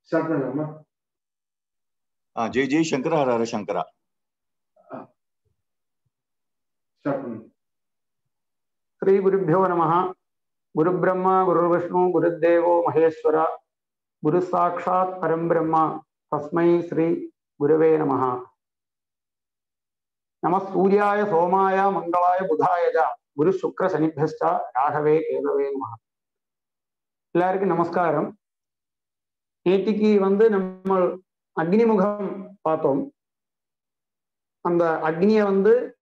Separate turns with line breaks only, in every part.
Start பண்ணலாமா
ஆ Jai Jai Shankara Hara Hara Shankara
start பண்ணுங்க
ಶ್ರೀ ಗುರುಭ್ಯೋ ನಮಃ ಗುರುಬ್ರಹ್ಮ ಗುರುರ್ವಿಷ್ಣು ಗುರುದೇವೋ ಮಹೇಶ್ವರ ಗುರು ಸಾಕ್ಷಾತ್ ಪರಂ ಬ್ರಹ್ಮ ತಸ್ಮೈ ಶ್ರೀ ಗುರುವೇ ನಮಃ ನಮ ಸೂರ್ಯಾಯ ಸೋಮಾಯ ಮಂಗಳಾಯ ಬುಧಾಯ ಜ குரு சுக்ர சனிபியஸ்ட ராகவே கேதவே நம எல்லாருக்கும் நமஸ்காரம் நேற்றுக்கு வந்து நம்ம அக்னிமுகம் பார்த்தோம் அந்த அக்னியை வந்து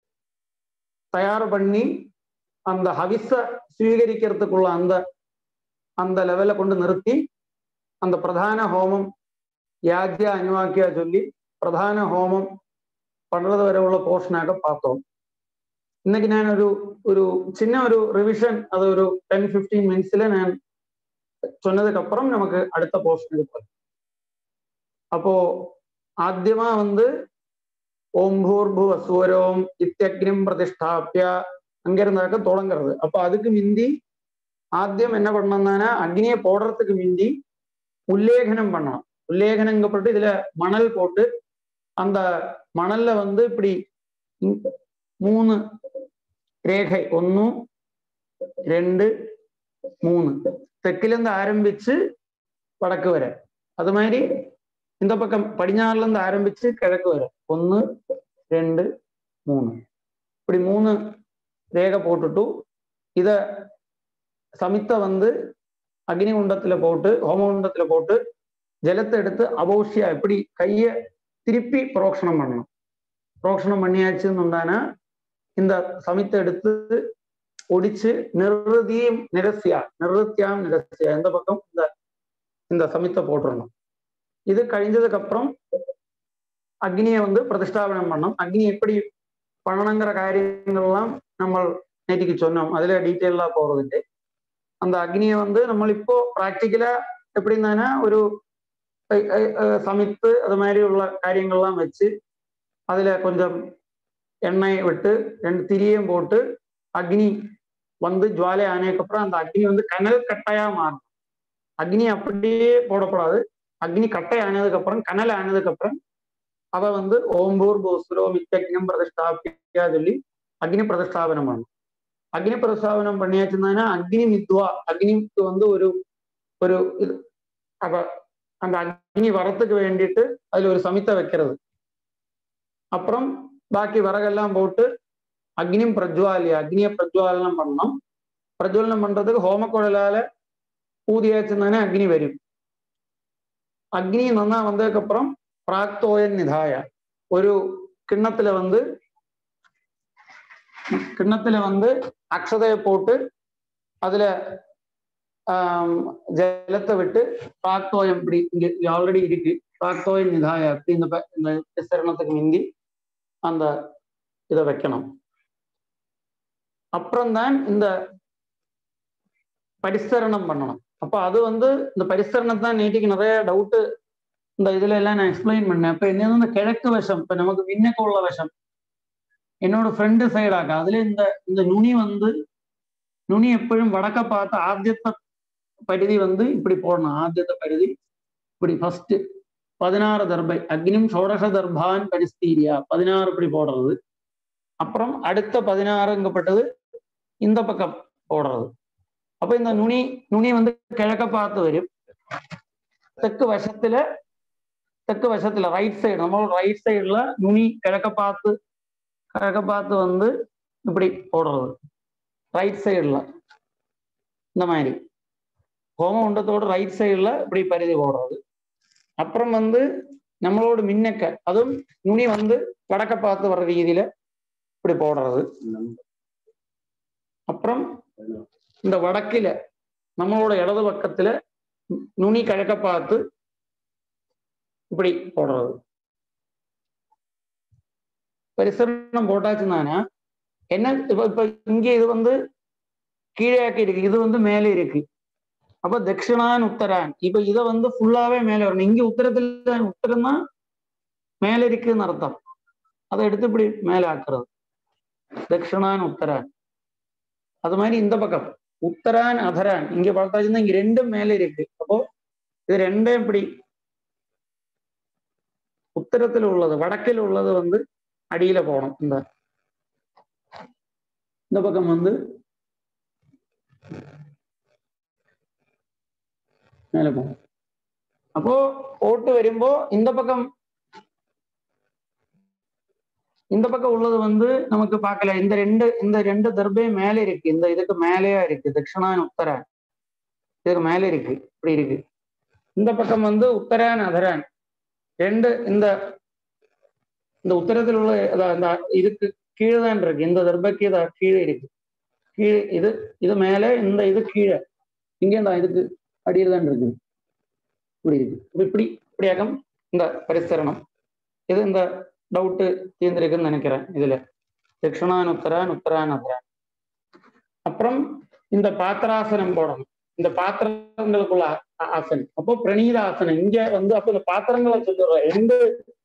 தயார் பண்ணி அந்த ஹவிஸ ஸ்வீகரிக்கிறதுக்குள்ள அந்த அந்த லெவல்ல கொண்டு நிறுத்தி அந்த பிரதான ஹோமம் யாஜ்ய அனிவாக்கியா சொல்லி பிரதான ஹோமம் பண்றது வரை உள்ள போர்ஷனாக பார்த்தோம் இன்னைக்கு நான் ஒரு ஒரு சின்ன ஒரு ரிவிஷன் அது ஒரு டென் பிப்டீன் மினிட்ஸ்ல நான் சொன்னதுக்கு அப்புறம் நமக்கு அடுத்த போர்ஷன் இருப்பது அப்போ ஆத்தியமா வந்து ஓம் பூர்புவ சூரோம் இத்தியக்னிம் பிரதிஷ்டாப்பிய அங்கிருந்தாக்க தொடங்குறது அப்போ அதுக்கு மிந்தி ஆத்தியம் என்ன பண்ணணும்னா அக்னியை போடுறதுக்கு மிந்தி உல்லேகனம் பண்ணணும் உல்லேகனங்கப்பட்டு இதுல மணல் போட்டு அந்த மணல்ல வந்து இப்படி மூணு ரேகை ஒன்னு ரெண்டு மூணு தெற்கிலிருந்து ஆரம்பிச்சு வடக்கு வரை அது மாதிரி இந்த பக்கம் பടിഞ്ഞാறுல இருந்து ஆரம்பிச்சு கிழக்கு வரை ஒன்னு ரெண்டு மூணு இப்படி மூணு ரேகை போட்டுட்டு இத சமித்த வந்து அக்னி குண்டத்துல போட்டு ஹோமகுண்டத்துல போட்டு ஜலத்தை எடுத்து அபௌஷ்யா இப்படி கைய திருப்பி புரோக்ஷணம் பண்ணணும் புரோக்ஷணம் பண்ணியாச்சுன்னு உண்டானா இந்த சமித்தை எடுத்து ஒடிச்சு நிறுதியும் நிரசியா நிறுத்தியாம் நிரசியா எந்த பக்கம் இந்த இந்த சமித்தை போட்டுடணும் இது கழிஞ்சதுக்கு அப்புறம் அக்னியை வந்து பிரதிஷ்டாபனம் பண்ணோம் அக்னி எப்படி பண்ணணுங்கிற காரியங்கள்லாம் நம்ம நேற்றுக்கு சொன்னோம் அதுல டீட்டெயிலா போறதுண்டு அந்த அக்னியை வந்து நம்ம இப்போ ப்ராக்டிக்கலா எப்படின்னா ஒரு சமைத்து அது மாதிரி உள்ள காரியங்கள்லாம் வச்சு அதுல கொஞ்சம் எண்ணெய் விட்டு ரெண்டு திரியும் போட்டு அக்னி வந்து ஜுவாலை ஆனதுக்கப்புறம் அந்த அக்னி வந்து கனல் கட்டையா மாறும் அக்னி அப்படியே போடக்கூடாது அக்னி கட்டை ஆனதுக்கு அப்புறம் கனல் ஆனதுக்கு அப்புறம் அவ வந்து ஓம்பூர் பூசுரோ மித்தக்னம் பிரதிஷ்டாபியா சொல்லி அக்னி பிரதிஷ்டாபனம் பண்ணும் அக்னி பிரதிஷ்டாபனம் பண்ணியாச்சுன்னா அக்னி மித்வா அக்னிக்கு வந்து ஒரு ஒரு இது அவ அந்த அக்னி வரத்துக்கு வேண்டிட்டு அதுல ஒரு சமித்த வைக்கிறது அப்புறம் பாக்கி விறகெல்லாம் போட்டு அக்னியும் பிரஜ்வாலி அக்னியை பிரஜ்வாலனம் பண்ணணும் பிரஜ்வலனம் பண்றதுக்கு ஹோமக்குழலால ஊதியாச்சுன்னா அக்னி வரும் அக்னி நன்னா வந்ததுக்கு அப்புறம் பிராக்தோயன் நிதாய ஒரு கிண்ணத்துல வந்து கிண்ணத்துல வந்து அக்ஷதையை போட்டு அதுல ஜலத்தை விட்டு பிராக்தோயம் இப்படி இங்க ஆல்ரெடி இருக்கு பிராக்தோயன் நிதாய அப்படி இந்த இந்த விசரணத்துக்கு மிந்தி அந்த இதை வைக்கணும் அப்புறம்தான் இந்த பரிசரணம் பண்ணணும் அப்ப அது வந்து இந்த பரிசரணம் தான் நேற்றுக்கு நிறைய டவுட்டு இந்த இதுல எல்லாம் நான் எக்ஸ்பிளைன் பண்ணேன் இப்ப என்ன இந்த கிழக்கு வசம் இப்ப நமக்கு விண்ணக்கு உள்ள வசம் என்னோட ஃப்ரெண்டு சைடாக்க அதுல இந்த இந்த நுனி வந்து நுனி எப்பொழுதும் வடக்க பார்த்து ஆத்தியத்த பரிதி வந்து இப்படி போடணும் ஆத்தியத்த பரிதி இப்படி ஃபர்ஸ்ட் பதினாறு தர்பை அக்னிம் சோடச தர்பான் பரிஸ்தீரியா பதினாறு இப்படி போடுறது அப்புறம் அடுத்த பதினாறுங்கப்பட்டது இந்த பக்கம் போடுறது அப்ப இந்த நுனி நுனி வந்து கிழக்க பார்த்து வரும் தெற்கு வசத்துல தெற்கு வசத்துல ரைட் சைடு நம்மளோட ரைட் சைடுல நுனி கிழக்க பார்த்து கிழக்க பார்த்து வந்து இப்படி போடுறது ரைட் சைடுல இந்த மாதிரி ஹோம உண்டத்தோட ரைட் சைடுல இப்படி பரிதி போடுறது அப்புறம் வந்து நம்மளோட மின்னக்க அதுவும் நுனி வந்து வடக்க பார்த்து வர்ற ரீதியில இப்படி போடுறது அப்புறம் இந்த வடக்கில நம்மளோட இடது பக்கத்துல நுனி கிழக்க பார்த்து இப்படி போடுறது பரிசரணம் போட்டாச்சுன்னா என்ன இப்ப இப்ப இங்க இது வந்து கீழேயாக்கி இருக்கு இது வந்து மேலே இருக்கு அப்ப தட்சிணான் உத்தரான் இப்ப இதை வந்து ஃபுல்லாவே மேலே வரணும் இங்க உத்தரத்துல உத்தரம் தான் மேல இருக்குன்னு அர்த்தம் அதை எடுத்து இப்படி மேலே ஆக்குறது தட்சிணான் உத்தரான் அது மாதிரி இந்த பக்கம் உத்தரான் அதரான் இங்க பார்த்தாச்சுன்னா இங்க ரெண்டும் மேல இருக்கு அப்போ இது ரெண்டும் இப்படி உத்தரத்தில் உள்ளது வடக்கில் உள்ளது வந்து அடியில போகணும் இந்த இந்த பக்கம் வந்து மேல போகும் அப்போ ஓட்டு வரும்போ இந்த பக்கம் இந்த பக்கம் உள்ளது வந்து நமக்கு பார்க்கல இந்த ரெண்டு இந்த ரெண்டு தர்பே மேல இருக்கு இந்த இதுக்கு மேலேயா இருக்கு தட்சிணான் உத்தரான் இதுக்கு மேல இருக்கு இப்படி இருக்கு இந்த பக்கம் வந்து உத்தரான் அதரான் ரெண்டு இந்த இந்த உத்தரத்தில் உள்ள அதான் இந்த இதுக்கு கீழே தான் இருக்கு இந்த தர்பைக்கு இது கீழே இருக்கு கீழே இது இது மேலே இந்த இது கீழே இங்க இந்த இதுக்கு அடியில் தான் இருக்குது இப்படி இருக்கு இப்ப இப்படி இப்படியாகம் இந்த பரிசரணம் இது இந்த டவுட்டு தீர்ந்திருக்குன்னு நினைக்கிறேன் இதுல தட்சிணான் உத்தரான் உத்தரான் அதரான் அப்புறம் இந்த பாத்திராசனம் போடணும் இந்த பாத்திரங்களுக்குள்ள ஆ- ஆசனம் அப்போ பிரணீத ஆசனம் இங்க வந்து அப்போ இந்த பாத்திரங்களை சொல்லுறோம் ரெண்டு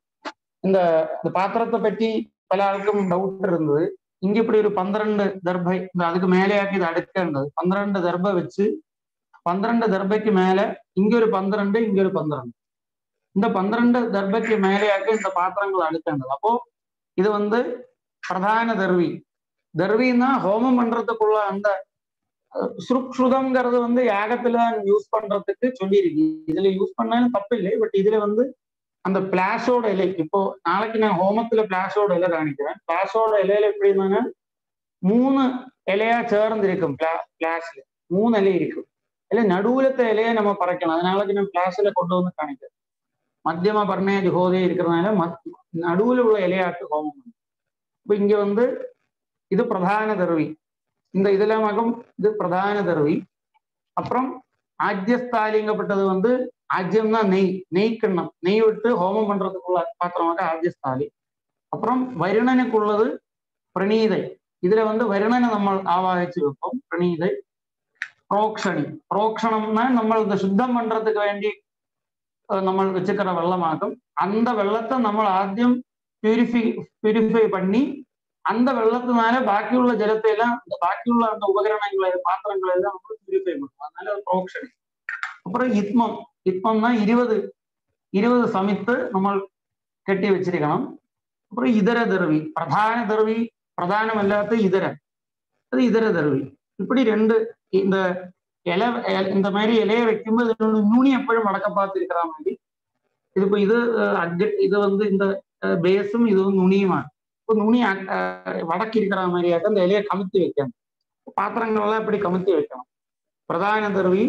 இந்த இந்த பாத்திரத்தை பற்றி பல ஆளுக்கும் டவுட் இருந்தது இங்க இப்படி ஒரு பன்னிரண்டு தர்பை இந்த அதுக்கு மேலேயாக்கி இது அடுக்க இருந்தது பன்னிரண்டு தர்பை வச்சு பன்னிரண்டு தர்பைக்கு மேல இங்க ஒரு பன்னிரண்டு இங்க ஒரு பன்னிரண்டு இந்த பன்னிரண்டு தர்பைக்கு மேலேயாக்கி இந்த பாத்திரங்கள் அடுக்கின்றது அப்போ இது வந்து பிரதான தர்வி தர்வின்னா ஹோமம் பண்றதுக்குள்ள அந்த சுருக்ஷுதம்ங்கிறது வந்து யாகத்துல யூஸ் பண்றதுக்கு சொல்லியிருக்கு இதுல யூஸ் பண்ணாலும் தப்பு இல்லை பட் இதுல வந்து அந்த பிளாஷோட இலை இப்போ நாளைக்கு நான் ஹோமத்துல பிளாஷோட இலை காணிக்கிறேன் பிளாஷோட இலையில எப்படி இருந்தாங்க மூணு இலையா சேர்ந்து இருக்கும் பிளா பிளாஷ்ல மூணு இலை இருக்கும் இல்ல நடுவுலத்த இலையை நம்ம பறக்கணும் அதனால நான் பிளாஸ்ல கொண்டு வந்து காணிக்கிறேன் மத்தியம பர்ணய ஜுகோதே இருக்கிறதுனால மத் நடுவுல உள்ள இலையாட்டு ஹோமம் பண்ணணும். இப்ப இங்க வந்து இது பிரதான தருவி இந்த இதுலமாகும் இது பிரதான தருவி அப்புறம் ஆஜ்யஸ்தாலிங்கப்பட்டது வந்து ஆஜ்யம்னா நெய் நெய் கிண்ணம் நெய் விட்டு ஹோமம் பண்றதுக்குள்ள பாத்திரமாக ஆஜ்யஸ்தாலி அப்புறம் வருணனுக்குள்ளது பிரணீதை இதுல வந்து வருணனை நம்ம ஆவாகிச்சு வைப்போம் பிரணீதை புரோக்ஷணி புரோக்ஷணம்னா நம்ம இந்த சுத்தம் பண்றதுக்கு வேண்டி அஹ், நம்ம வச்சுக்கிற வெள்ளமாகும் அந்த வெள்ளத்தை நம்ம ஆദ്യം பியூரிஃபை பியூரிஃபை பண்ணி அந்த வெள்ளத்தினால பாக்கியுள்ள ஜலத்தை எல்லாம் இந்த பாக்கியுள்ள அந்த உபகரணங்களை பாத்திரங்களை எல்லாம் நம்ம பியூரிஃபை பண்ணுவோம் அதனால அது புரோக்ஷணி அப்புறம் இத்மம் இத்மம்னா இருபது இருபது சமைத்து நம்ம கட்டி வச்சிருக்கணும் அப்புறம் இதர தருவி பிரதான தருவி பிரதானமല്ലാത്ത இதர அது இதர தருவி இப்படி ரெண்டு இந்த இலை இல- இந்த மாதிரி இலையை வைக்கும்போது இதோட நுனி எப்பவும் வடக்க பார்த்து இருக்கிற மாதிரி இது இப்போ இது அஹ், அக்ர- இது வந்து இந்த பேஸும் இதுவும் நுனியுമാണ് இப்போ நுனி அ- அஹ், வடக்கு இருக்கிற மாதிரியாக்க அந்த இலையை கமுத்தி வைக்கணும் பாத்திரங்கள் எல்லாம் இப்படி கமுத்தி வைக்கணும் பிரதான தருவி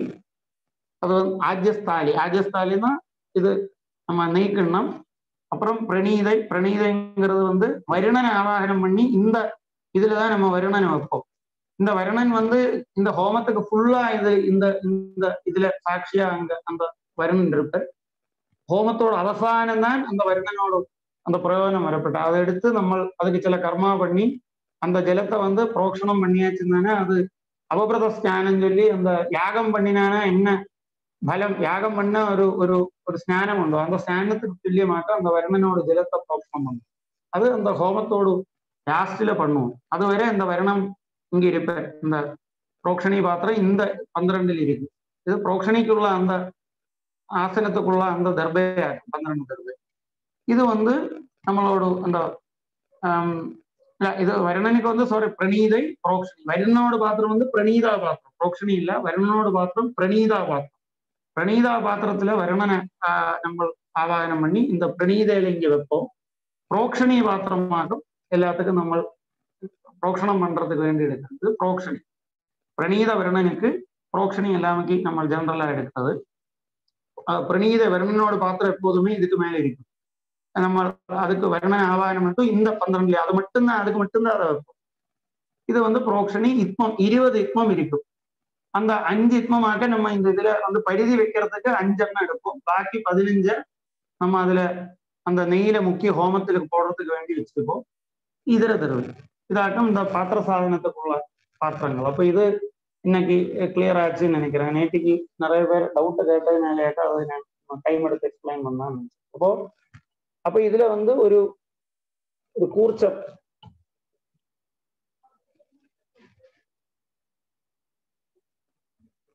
அது வந்து ஆஜ்யஸ்தாலி ஆஜ்யஸ்தாலின்னா இது நம்ம நெய்க்கிண்ணம் அப்புறம் பிரணீதை பிரணீதைங்கிறது வந்து வருணனை ஆவாகனம் பண்ணி இந்த இதுலதான் நம்ம வருணனை வைப்போம் இந்த வருணன் வந்து இந்த ஹோமத்துக்கு ஃபுல்லா இது இந்த இந்த இதுல சாட்சியா அங்க அந்த வருணன் இருப்பார் ஹோமத்தோட அவசானம் தான் அந்த வருணனோட அந்த பிரயோஜனம் வரப்பட்ட அதை எடுத்து நம்ம அதுக்கு சில கர்மா பண்ணி அந்த ஜலத்தை வந்து புரோக்ஷணம் பண்ணியாச்சுன்னா அது அபபிரத ஸ்நானம் சொல்லி அந்த யாகம் பண்ணினானா என்ன பலம் யாகம் பண்ண ஒரு ஒரு ஒரு ஸ்நானம் உண்டு அந்த ஸ்நானத்துக்கு துல்லியமாக்க அந்த வருணனோட ஜலத்தை புரோக்ஷணம் பண்ணும் அது அந்த ஹோமத்தோடு லாஸ்ட்ல பண்ணுவோம் அதுவரை இந்த வருணம் இங்க இருப்பார் இந்த புரோக்ஷணி பாத்திரம் இந்த பன்னிரண்டில் இருக்கு இது புரோக்ஷணிக்குள்ள அந்த ஆசனத்துக்குள்ள அந்த தர்பையா இருக்கு பன்னிரண்டு தர்பை இது வந்து நம்மளோட அந்த ஆம், இல்ல இது வருணனுக்கு வந்து சாரி பிரணீதை புரோக்ஷணி வருணனோட பாத்திரம் வந்து பிரணீதா பாத்திரம் புரோக்ஷணி இல்ல வருணனோட பாத்திரம் பிரணீதா பாத்திரம் பிரணீதா பாத்திரத்துல வருணனை ஆஹ், நம்ம ஆவாகனம் பண்ணி இந்த பிரணீதையில இங்க வைப்போம் புரோக்ஷணி பாத்திரமாக எல்லாத்துக்கும் நம்ம புரோக்ஷணம் பண்றதுக்கு வேண்டி எடுக்கிறது புரோக்ஷணி பிரணீத வருணனுக்கு புரோக்ஷணி எல்லாமே நம்ம ஜெனரலா எடுக்கிறது அஹ் பிரணீத வருணனோட பாத்திரம் எப்போதுமே இதுக்கு மேல இருக்கும் நம்ம அதுக்கு வருண ஆவாகனம் மட்டும் இந்த பன்னிரண்டுல அது மட்டும்தான் அதுக்கு மட்டும்தான் அதை வைப்போம் இது வந்து புரோக்ஷணி இத்மம் இருபது இத்மம் இருக்கும் அந்த அஞ்சு இத்மமாக நம்ம இந்த இதுல வந்து பரிதி வைக்கிறதுக்கு அஞ்செண்ணம் எடுப்போம் பாக்கி பதினஞ்ச நம்ம அதுல அந்த நெய்யில முக்கிய ஹோமத்துக்கு போடுறதுக்கு வேண்டி வச்சிருப்போம் இதர தருவது இதாட்டம் இந்த பாத்திர சாதனத்துக்குள்ள பாத்திரங்கள் அப்ப இது இன்னைக்கு கிளியர் ஆச்சுன்னு நினைக்கிறேன் நேற்றுக்கு நிறைய பேர் டவுட் கேட்டதுனால அதை நான் டைம் எடுத்து எக்ஸ்பிளைன் பண்ணான்னு நினைச்சேன். அப்போ அப்ப இதுல வந்து ஒரு ஒரு கூர்ச்சம்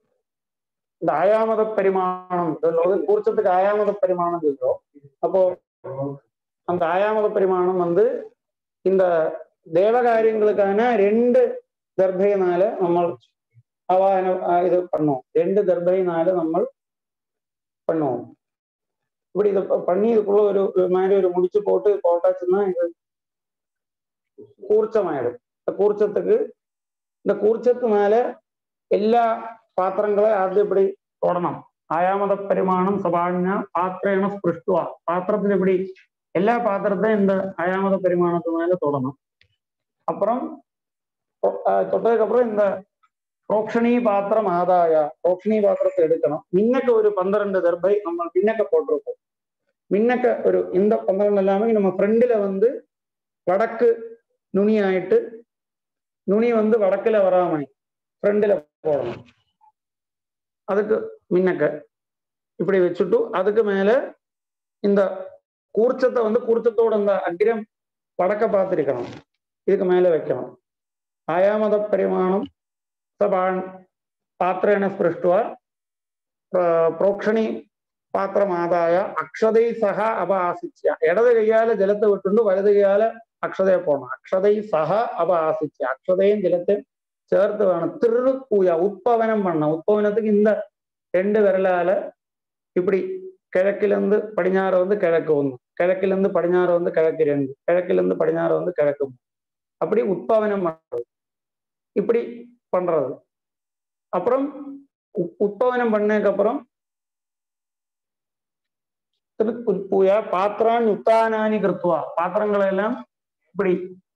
இந்த ஆயாமத பரிமாணம் சொல்றது கூர்ச்சத்துக்கு ஆயாமத பரிமாணம் சொல்றோம் அப்போ அந்த ஆயாமத பரிமாணம் வந்து இந்த தேவகாரியங்களுக்கான ரெண்டு தர்பையினால നമ്മൾ ആവാഹന ഇത് பண்ணுவோம் ரெண்டு தர்பையினால നമ്മൾ பண்ணுவோம் இப்படி இதை பண்ணி இதுக்குள்ள ஒரு ஒரு மாதிரி ஒரு முடிச்சு போட்டு போட்டாச்சுன்னா இது கூர்ச்சமாயிடும் இந்த கூர்ச்சத்துக்கு இந்த கூர்ச்சத்தினால എല്ലാ പാത്രങ്ങളെ ആദ്യം இப்படி തൊടണം ആയാമത പരിമാണം സഭാണ്യ പാത്രേണ സ്പൃഷ്ടുവ പാത്രത്തിൽ இப்படி எல்லா பாத்திரத்தையும் இந்த அயாமத பரிமாணத்தினால தொடணும் அப்புறம் தொ- ஆஹ் தொட்டதுக்கு அப்புறம் இந்த ரோக்ஷணி பாத்திரம் ஆதாய ரோக்ஷணி பாத்திரத்தை எடுக்கணும் மின்னக்க ஒரு பன்னிரண்டு தர்பை நம்ம மின்னக்க போட்டிருக்கோம் மின்னக்க ஒரு இந்த பன்னிரண்டு எல்லாமே நம்ம ஃப்ரெண்டில் வந்து வடக்கு நுனி ஆயிட்டு நுனி வந்து வடக்குல வராம ஃப்ரெண்டில் போடணும் அதுக்கு மின்னக்க இப்படி வச்சுட்டு அதுக்கு மேல இந்த கூர்ச்சத்தை வந்து கூர்ச்சத்தோட இந்த அக்ரம் வடக்க பார்த்திருக்கணும் இதுக்கு மேல வைக்கணும் ஆயாமத பரிமாணம் சபான் பாத்திரேன ஸ்பிருஷ்டுவா പ്ര- പ്രോക്ഷണി പാത്രം ആദായ അക്ഷതൈ സഹ അപ ആസിച്ച ഇടത് കൈയാലെ ജലത്തെ വിട്ടുണ്ട് വലത് കൈയാലെ അക്ഷതയെ പോകണം അക്ഷതൈ സഹ അപ ആസിച്ച അക്ഷതയും ജലത്തെ ചേർത്ത് വേണം திருப்பூயா உட்பவனம் பண்ணணும் உட்பவனத்துக்கு இந்த ரெண்டு விரலால இப்படி கிழக்குல இருந்து படிஞாறு வந்து கிழக்கு ஒண்ணு கிழக்குல இருந்து படிஞாறு வந்து கிழக்கு ரெண்டு கிழக்குல இருந்து படிஞாறு வந்து கிழக்கு மூணு அப்படி உட்பவனம் பண்றது இப்படி பண்றது அப்புறம் உ- உட்பவனம் பண்ணதுக்கு அப்புறம் திருப்புயா பாத்திரான் உத்தானானி கிருத்துவா பாத்திரங்களை எல்லாம் இப்படி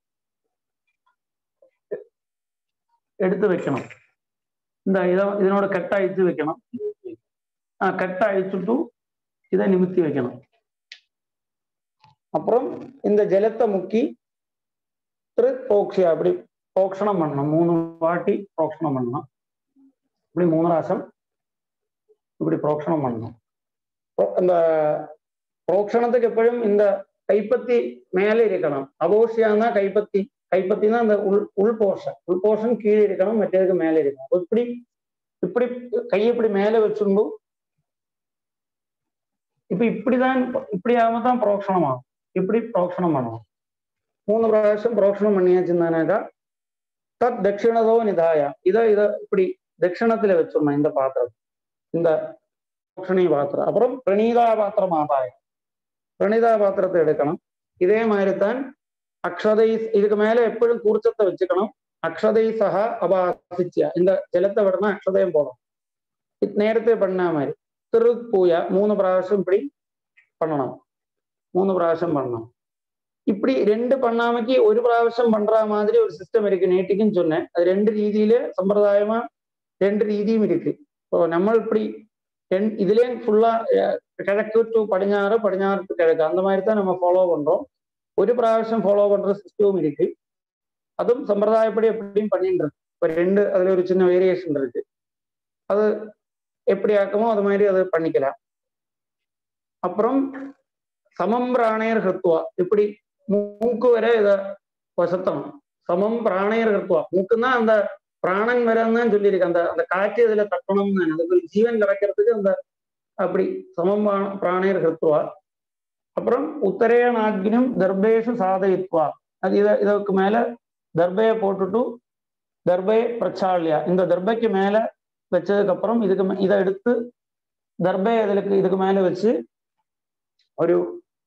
எடுத்து வைக்கணும் இந்த இத இதனோட கட்டை அழிச்சு வைக்கணும் ஆ, கட்டை அழிச்சுட்டு இதை நிமித்தி வைக்கணும் அப்புறம் இந்த ஜலத்தை முக்கி திரு போக்ஷியா அப்படி போக்ஷணம் பண்ணணும் மூணு வாட்டி போக்ஷணம் பண்ணணும் இப்படி மூணு ராசம் இப்படி புரோக்ஷணம் பண்ணணும் pro- அந்த புரோக்ஷணத்துக்கு எப்பவும் இந்த கைப்பத்தி மேலே இருக்கணும் அபோஷியான்னா கைப்பத்தி கைப்பத்தினா அந்த உள் உள் போர்ஷன் உள் போர்ஷன் கீழே இருக்கணும் மற்றதுக்கு மேலே இருக்கணும் அப்ப இப்படி இப்படி கையை இப்படி மேலே வச்சிருந்தோம் இப்ப இப்படிதான் இப்படி ஆகாம தான் புரோக்ஷணம் ஆகும் இப்படி புரோக்ஷணம் பண்ணணும் மூணு பிராവശ്യം புரோக்ஷணம் பண்ணியாச்சுன்னாக்கா தத் தட்சிணதோ நிதாய இதை இதை இப்படி தட்சிணத்துல வச்சிடணும் இந்த பாத்திரம் இந்த புரோக்ஷணி பாத்திரம் அப்புறம் பிரணீதா பாத்திரம் ஆதாயம் பிரணீதா பாத்திரத்தை எடுக்கணும் இதே மாதிரி தான் அக்ஷதை இதுக்கு மேல எப்பொழுதும் கூர்ச்சத்தை வச்சுக்கணும் அக்ஷதை சக அபாசிச்சியா இந்த ஜலத்தை விடணும் அக்ஷதயம் போடணும் இது നേരത്തെ பண்ண மாதிரி திருப்பூய மூணு பிராവശ്யம் இப்படி பண்ணணும் மூணு பிராവശ്யம் பண்ணணும் இப்படி ரெண்டு பண்ணாமைக்கு ஒரு பிராവശ്யம் பண்ற மாதிரி ஒரு சிஸ்டம் இருக்கு நேற்றுக்கும் சொன்னேன் அது ரெண்டு ரீதியில சம்பிரதாயமா ரெண்டு ரீதியும் இருக்கு இப்போ நம்ம இப்படி ரெண்- இதுலயும் ஃபுல்லா கிழக்கு டு பടിഞ്ഞാറ് പടിഞ്ഞാറ് டு கிழக்கு அந்த மாதிரி தான் நம்ம ஃபாலோ பண்றோம் ஒரு பிராവശ്யம் ஃபாலோ பண்ற சிஸ்டமும் இருக்கு அதுவும் சம்பிரதாயப்படி எப்படியும் பண்ணிட்டு இருக்கு இப்போ ரெண்டு அதுல ஒரு சின்ன வேரியேஷன் இருக்கு அது எப்படி ஆக்கமோ அது மாதிரி அதை பண்ணிக்கலாம் அப்புறம் சமம் பிராணயர் ஹிருத்துவா இப்படி மூக்கு வரை இதை வசத்தணும் சமம் பிராணயர் ஹிருத்துவா மூக்குன்னா அந்த பிராணன் வரன்னு தான் சொல்லியிருக்கு அந்த அந்த காற்று இதுல தட்டணும்னு அதுக்கு ஒரு ஜீவன் கிடைக்கிறதுக்கு அந்த அப்படி சமம் பிராண- பிராணயர் ஹிருத்துவா அப்புறம் உத்தரேனாக்னியும் தர்பேஷு சாதயித்வா அது இத இதற்கு மேல தர்பையை போட்டுட்டு தர்பை பிரச்சாலியா இந்த தர்பைக்கு மேல வச்சதுக்கு அப்புறம் இதுக்கு மே- இதை எடுத்து தர்பை இதுக்கு இதுக்கு மேல வச்சு ஒரு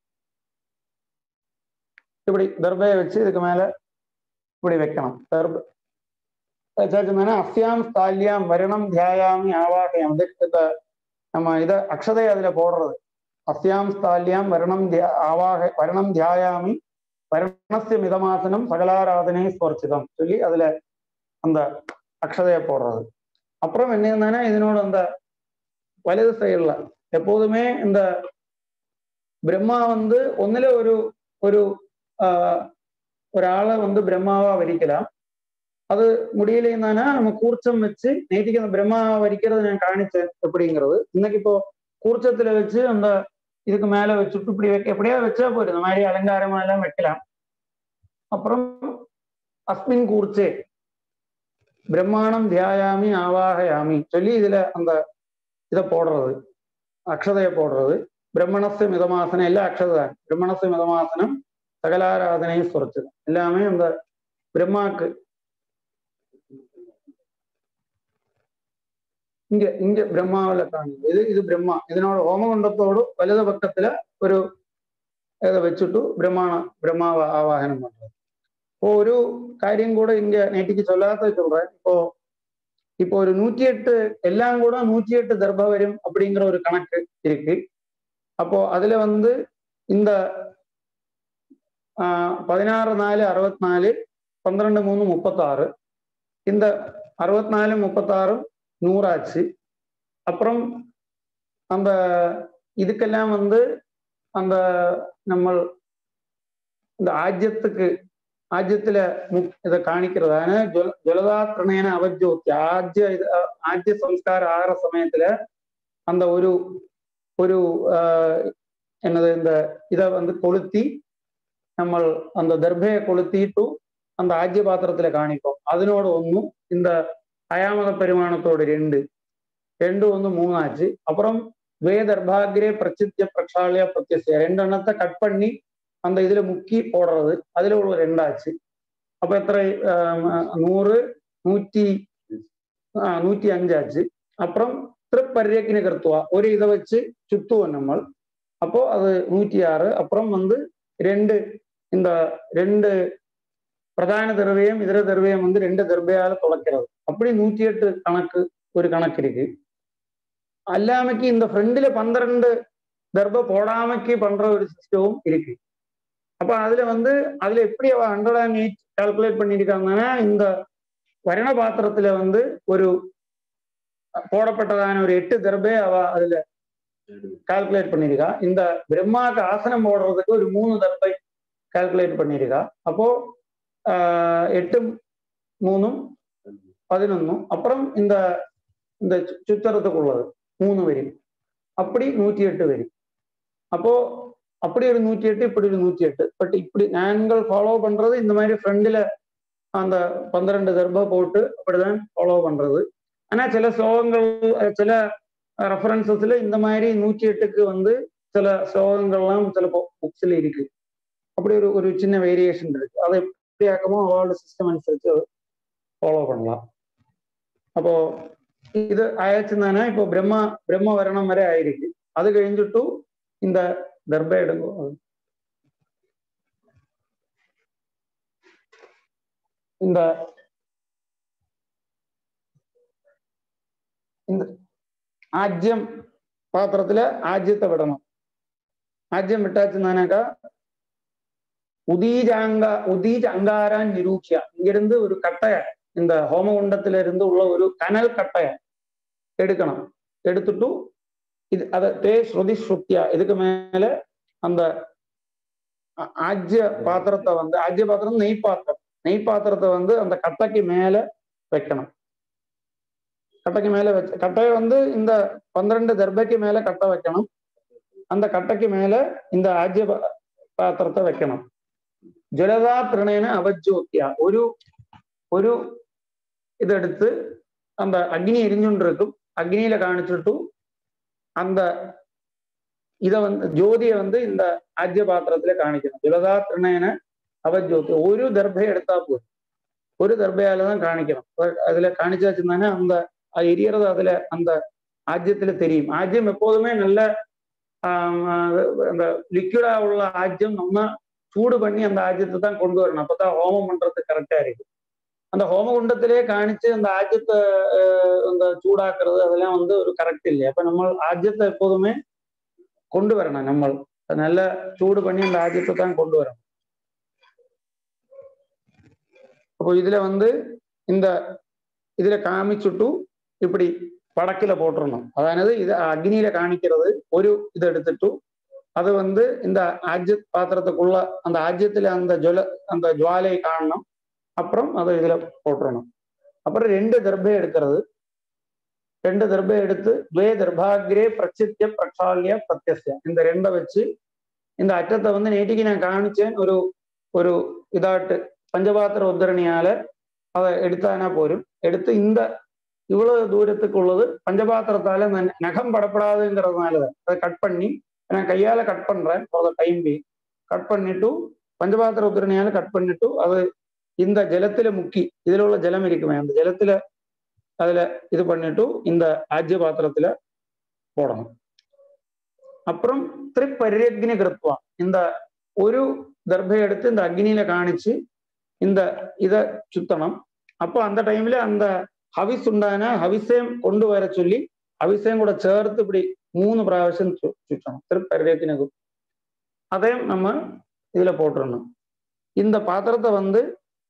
இப்படி தர்பையை வச்சு இதுக்கு மேல இப்படி வைக்கணும் தர்ப வச்சாச்சுன்னா அஸ்யாம் ஸ்தால்யாம் வருணம் தியாயாமி ஆவாகயம் இது இந்த நம்ம இதை அக்ஷதை அதுல போடுறது அஸ்யாம் ஸ்தால்யாம் வருணம் தியா ஆவாக வருணம் தியாயாமி வருணஸ்ய மிதமாசனம் சகலாராதனை ஸ்வர்ச்சிதம் சொல்லி அதுல அந்த அக்ஷதையை போடுறது அப்புறம் என்ன இருந்தானே இதனோட அந்த வலது சைடுல எப்போதுமே இந்த பிரம்மா வந்து ഒന്നില ഒരു ഒരു ஆஹ், ഒരാളെ வந்து பிரம்மாவா வரிக்கலாம் அது முடியலைன்னா நம்ம கூர்ச்சம் வச்சு நேற்றுக்கு அந்த பிரம்மாவா வரிக்கிறது நான் காணிச்சேன் எப்படிங்கிறது இன்னைக்கு இப்போ கூர்ச்சத்துல வச்சு அந்த இதுக்கு மேல வச்சுட்டு இப்படி வைக்க எப்படியா வச்சா போயிடும் இந்த மாதிரி அலங்காரமா எல்லாம் வைக்கலாம் அப்புறம் அஸ்மின் கூர்ச்சே பிரம்மாணம் தியாயாமி ஆவாகயாமி சொல்லி இதுல அந்த இதை போடுறது அக்ஷதையை போடுறது பிரம்மணஸ்ய மிதமாசனம் எல்லாம் அக்ஷதான் பிரம்மணஸ்ய மிதமாசனம் சகலாராதனையும் சுரச்சது எல்லாமே அந்த பிரம்மாக்கு இங்க இங்க பிரம்மாவில കാണുന്നത് ഇത് ഇത് ബ്രഹ്മ ഇതിനോട് ഹോമകുണ്ടത്തോട് വലത് പക്കത്തില് ഒരു ഇதை വെച്ചിട്ടു ബ്രഹ്മാണ ബ്രഹ്മാവ് ആവാഹനം പண்றது இப்போ ஒரு காரியம் கூட இங்க நேற்றுக்கு சொல்லாத சொல்றேன் இப்போ இப்போ ஒரு நூத்தி எட்டு எல்லாம் கூட நூத்தி எட்டு தர்ப வரும் அப்படிங்கிற ஒரு கணக்கு இருக்கு அப்போ அதுல வந்து இந்த பதினாறு நாலு அறுபத்தினாலு பன்னிரெண்டு மூணு முப்பத்தாறு இந்த அறுபத்தினாலு முப்பத்தாறும் நூறாச்சு அப்புறம் அந்த இதுக்கெல்லாம் வந்து அந்த நம்ம இந்த ஆஜ்யத்துக்கு ஆஜ்யத்துல முக் இதை காணிக்கிறதான ஜொல ஜொலதாத்ரணேன அவஜோத்தி ஆஜ்ய இது ஆஜ்ய சம்ஸ்காரம் ஆகிற சமயத்துல அந்த ஒரு ஒரு என்னது இந்த இதை வந்து கொளுத்தி നമ്മൾ அந்த தர்பையை கொளுத்திட்டு அந்த ஆஜ்ய பாத்திரத்துல காணிப்போம் അതിനോട് ഒന്നും இந்த அயாமத பெருமானத்தோடு ரெண்டு ரெண்டு வந்து மூணாச்சு அப்புறம் வேதர்பாகிரே பிரச்சித்திய பிரக்ஷாலய பிரத்யசிய ரெண்டு எண்ணத்தை கட் பண்ணி அந்த இதுல முக்கி போடுறது அதுல உள்ள ரெண்டாச்சு அப்ப எத்தனை நூறு நூற்றி நூற்றி அஞ்சாச்சு அப்புறம் திருப்பரியக்கின கருத்துவா ஒரு இதை வச்சு சுத்துவோம் நம்ம அப்போ அது நூற்றி ஆறு அப்புறம் வந்து ரெண்டு இந்த ரெண்டு பிரதான தர்வையம் இதர தர்வையம் வந்து ரெண்டு தர்பையால துளைக்கிறது அப்படி நூற்றி எட்டு கணக்கு ஒரு கணக்கு இருக்கு அல்லாமைக்கு இந்த ஃப்ரெண்டுல பன்னிரண்டு தர்ப போடாமைக்கு பண்ற ஒரு சிஸ்டமும் இருக்கு அப்ப அதுல வந்து அதுல எப்படி அவ ஹண்ட்ரட் அண்ட் எயிட் கால்குலேட் பண்ணியிருக்காங்கன்னா இந்த வரண பாத்திரத்துல வந்து ஒரு போடப்பட்டதான ஒரு எட்டு தர்பே அவ அதுல கால்குலேட் பண்ணியிருக்கா இந்த பிரம்மாக்கு ஆசனம் போடுறதுக்கு ஒரு மூணு தர்பை கால்குலேட் பண்ணியிருக்கா அப்போ எட்டு மூணும் பதினொன்னும் அப்புறம் இந்த இந்த சுத்தரத்துக்குள்ளது மூணு வரி அப்படி நூற்றி எட்டு வரி அப்போ அப்படி ஒரு நூற்றி எட்டு இப்படி ஒரு நூற்றி எட்டு பட் இப்படி நாங்கள் ஃபாலோ பண்றது இந்த மாதிரி ஃப்ரெண்டில் அந்த பன்னிரெண்டு தர்பா போட்டு அப்படிதான் ஃபாலோ பண்றது ஆனா சில ஸ்லோகங்கள் சில ரெஃபரன்சஸ்ல இந்த மாதிரி நூற்றி எட்டுக்கு வந்து சில ஸ்லோகங்கள்லாம் சில புக்ஸ்ல இருக்கு அப்படி ஒரு ஒரு சின்ன வேரியேஷன் இருக்கு அதை எப்படி ஆக்கமோ அவளோட சிஸ்டம் அனுசரிச்சு ஃபாலோ பண்ணலாம் அப்போ ഇത് അയച്ചെന്നാണ് ഇപ്പൊ ബ്രഹ്മ ബ്രഹ്മവരണം വരെ ആയിരിക്കും അത് കഴിഞ്ഞിട്ടു இந்த தர்ப எடுங்கோ இந்த இந்த ஆஜ்யம் பாத்திரத்துல ஆஜ்யத்தை விடணும் ஆஜ்யம் விட்டாச்சுனாக்கா உதீஜாங்க உதீஜ் அங்காரான் நிரூக்ஷா இங்கிருந்து ஒரு கட்டைய இந்த ஹோமகுண்டத்துல இருந்து உள்ள ஒரு கனல் கட்டைய எடுக்கணும் எடுத்துட்டு இது அதை தே ஸ்ருதி ஸ்ருத்தியா இதுக்கு மேல அந்த ஆஜ்ய பாத்திரத்தை வந்து ஆஜ்ய பாத்திரம் நெய் பாத்திரம் நெய் பாத்திரத்தை வந்து அந்த கட்டைக்கு மேல வைக்கணும் கட்டைக்கு மேல வச்சு கட்டையை வந்து இந்த பன்னிரெண்டு தர்பைக்கு மேல கட்டை வைக்கணும் அந்த கட்டைக்கு மேல இந்த ஆஜ்ய பாத்திரத்தை வைக்கணும் ஜலதா திரணேன அவஜோத்தியா ஒரு ஒரு ഇതെടുത്ത് அந்த அக்னி எரிஞ்சுட்டு அக்னியில காணிச்சுட்டு அந்த இதை வந்து ஜோதியை வந்து இந்த ஆஜ்ய பாத்திரத்துல காணிக்கணும் ஜலதா திருநயன அவஜோதி ஒரு தர்பை எடுத்தா போதும் ஒரு தர்பையால தான் காணிக்கணும் அதுல காணிச்சாச்சுன்னா அந்த எரியறது அதுல அந்த ஆஜ்யத்துல தெரியும் ஆஜ்யம் எப்போதுமே நல்ல அந்த லிக்விடா உள்ள ஆஜ்யம் நம்ம சூடு பண்ணி அந்த ஆஜ்யத்தை தான் கொண்டு வரணும் அப்பதான் ஹோமம் பண்றது கரெக்டா இருக்கு அந்த ஹோமகுண்டத்திலே காணிச்சு அந்த ஆஜ்யத்தை அந்த சூடாக்குறது அதெல்லாம் வந்து ஒரு கரெக்ட் இல்லை அப்ப நம்ம ஆஜ்யத்தை எப்போதுமே கொண்டு வரணும் நம்ம நல்ல சூடு பண்ணி அந்த ஆஜ்யத்தை தான் கொண்டு வரணும் அப்போ இதுல வந்து இந்த இதுல காமிச்சுட்டு இப்படி படக்கில போட்டுறணும் அதாவது இது அக்னியில காணிக்கிறது ஒரு இது எடுத்துட்டு அது வந்து இந்த ஆஜ்ய பாத்திரத்துக்குள்ள அந்த ஆஜ்யத்துல அந்த ஜொல அந்த ஜுவாலையை காணணும் அப்புறம் அதை இதுல போட்டுறணும் அப்புறம் ரெண்டு தர்பை எடுக்கிறது ரெண்டு தர்பை எடுத்து துவே தர்பாகிரே பிரச்சித்திய பிரக்ஷாலிய பிரத்யசிய இந்த ரெண்டை வச்சு இந்த அற்றத்தை வந்து நேற்றுக்கு நான் காமிச்சேன் ஒரு ஒரு இதாட்டு பஞ்சபாத்திர உத்தரணியால அதை எடுத்தானா போரும் எடுத்து இந்த இவ்வளவு தூரத்துக்கு உள்ளது பஞ்சபாத்திரத்தால நகம் படப்படாதுங்கிறதுனால அதை கட் பண்ணி நான் கையால கட் பண்றேன் ஃபார் த டைம் பி கட் பண்ணிட்டு பஞ்சபாத்திர உத்திரணையால கட் பண்ணிட்டு அது இந்த ஜலத்துல முக்கி இதுல உள்ள ஜலம் இருக்குமே அந்த ஜலத்துல அதுல இது பண்ணிட்டு இந்த ஆஜ்ய பாத்திரத்துல போடணும் அப்புறம் திரிப்பரியக்னி கிருத்வா இந்த ஒரு தர்பை எடுத்து இந்த அக்னியில காணிச்சு இந்த இத சுத்தணும் அப்போ அந்த டைம்ல அந்த ஹவிஸ் உண்டான ஹவிசயம் கொண்டு வர சொல்லி ஹவிசயம் கூட சேர்த்து இப்படி மூணு പ്രാവശ്യം ചു- ചുറ്റണം திருப்பரியத்தின அதையும் நம்ம இதுல போட்டுறணும் இந்த பாத்திரத்தை வந்து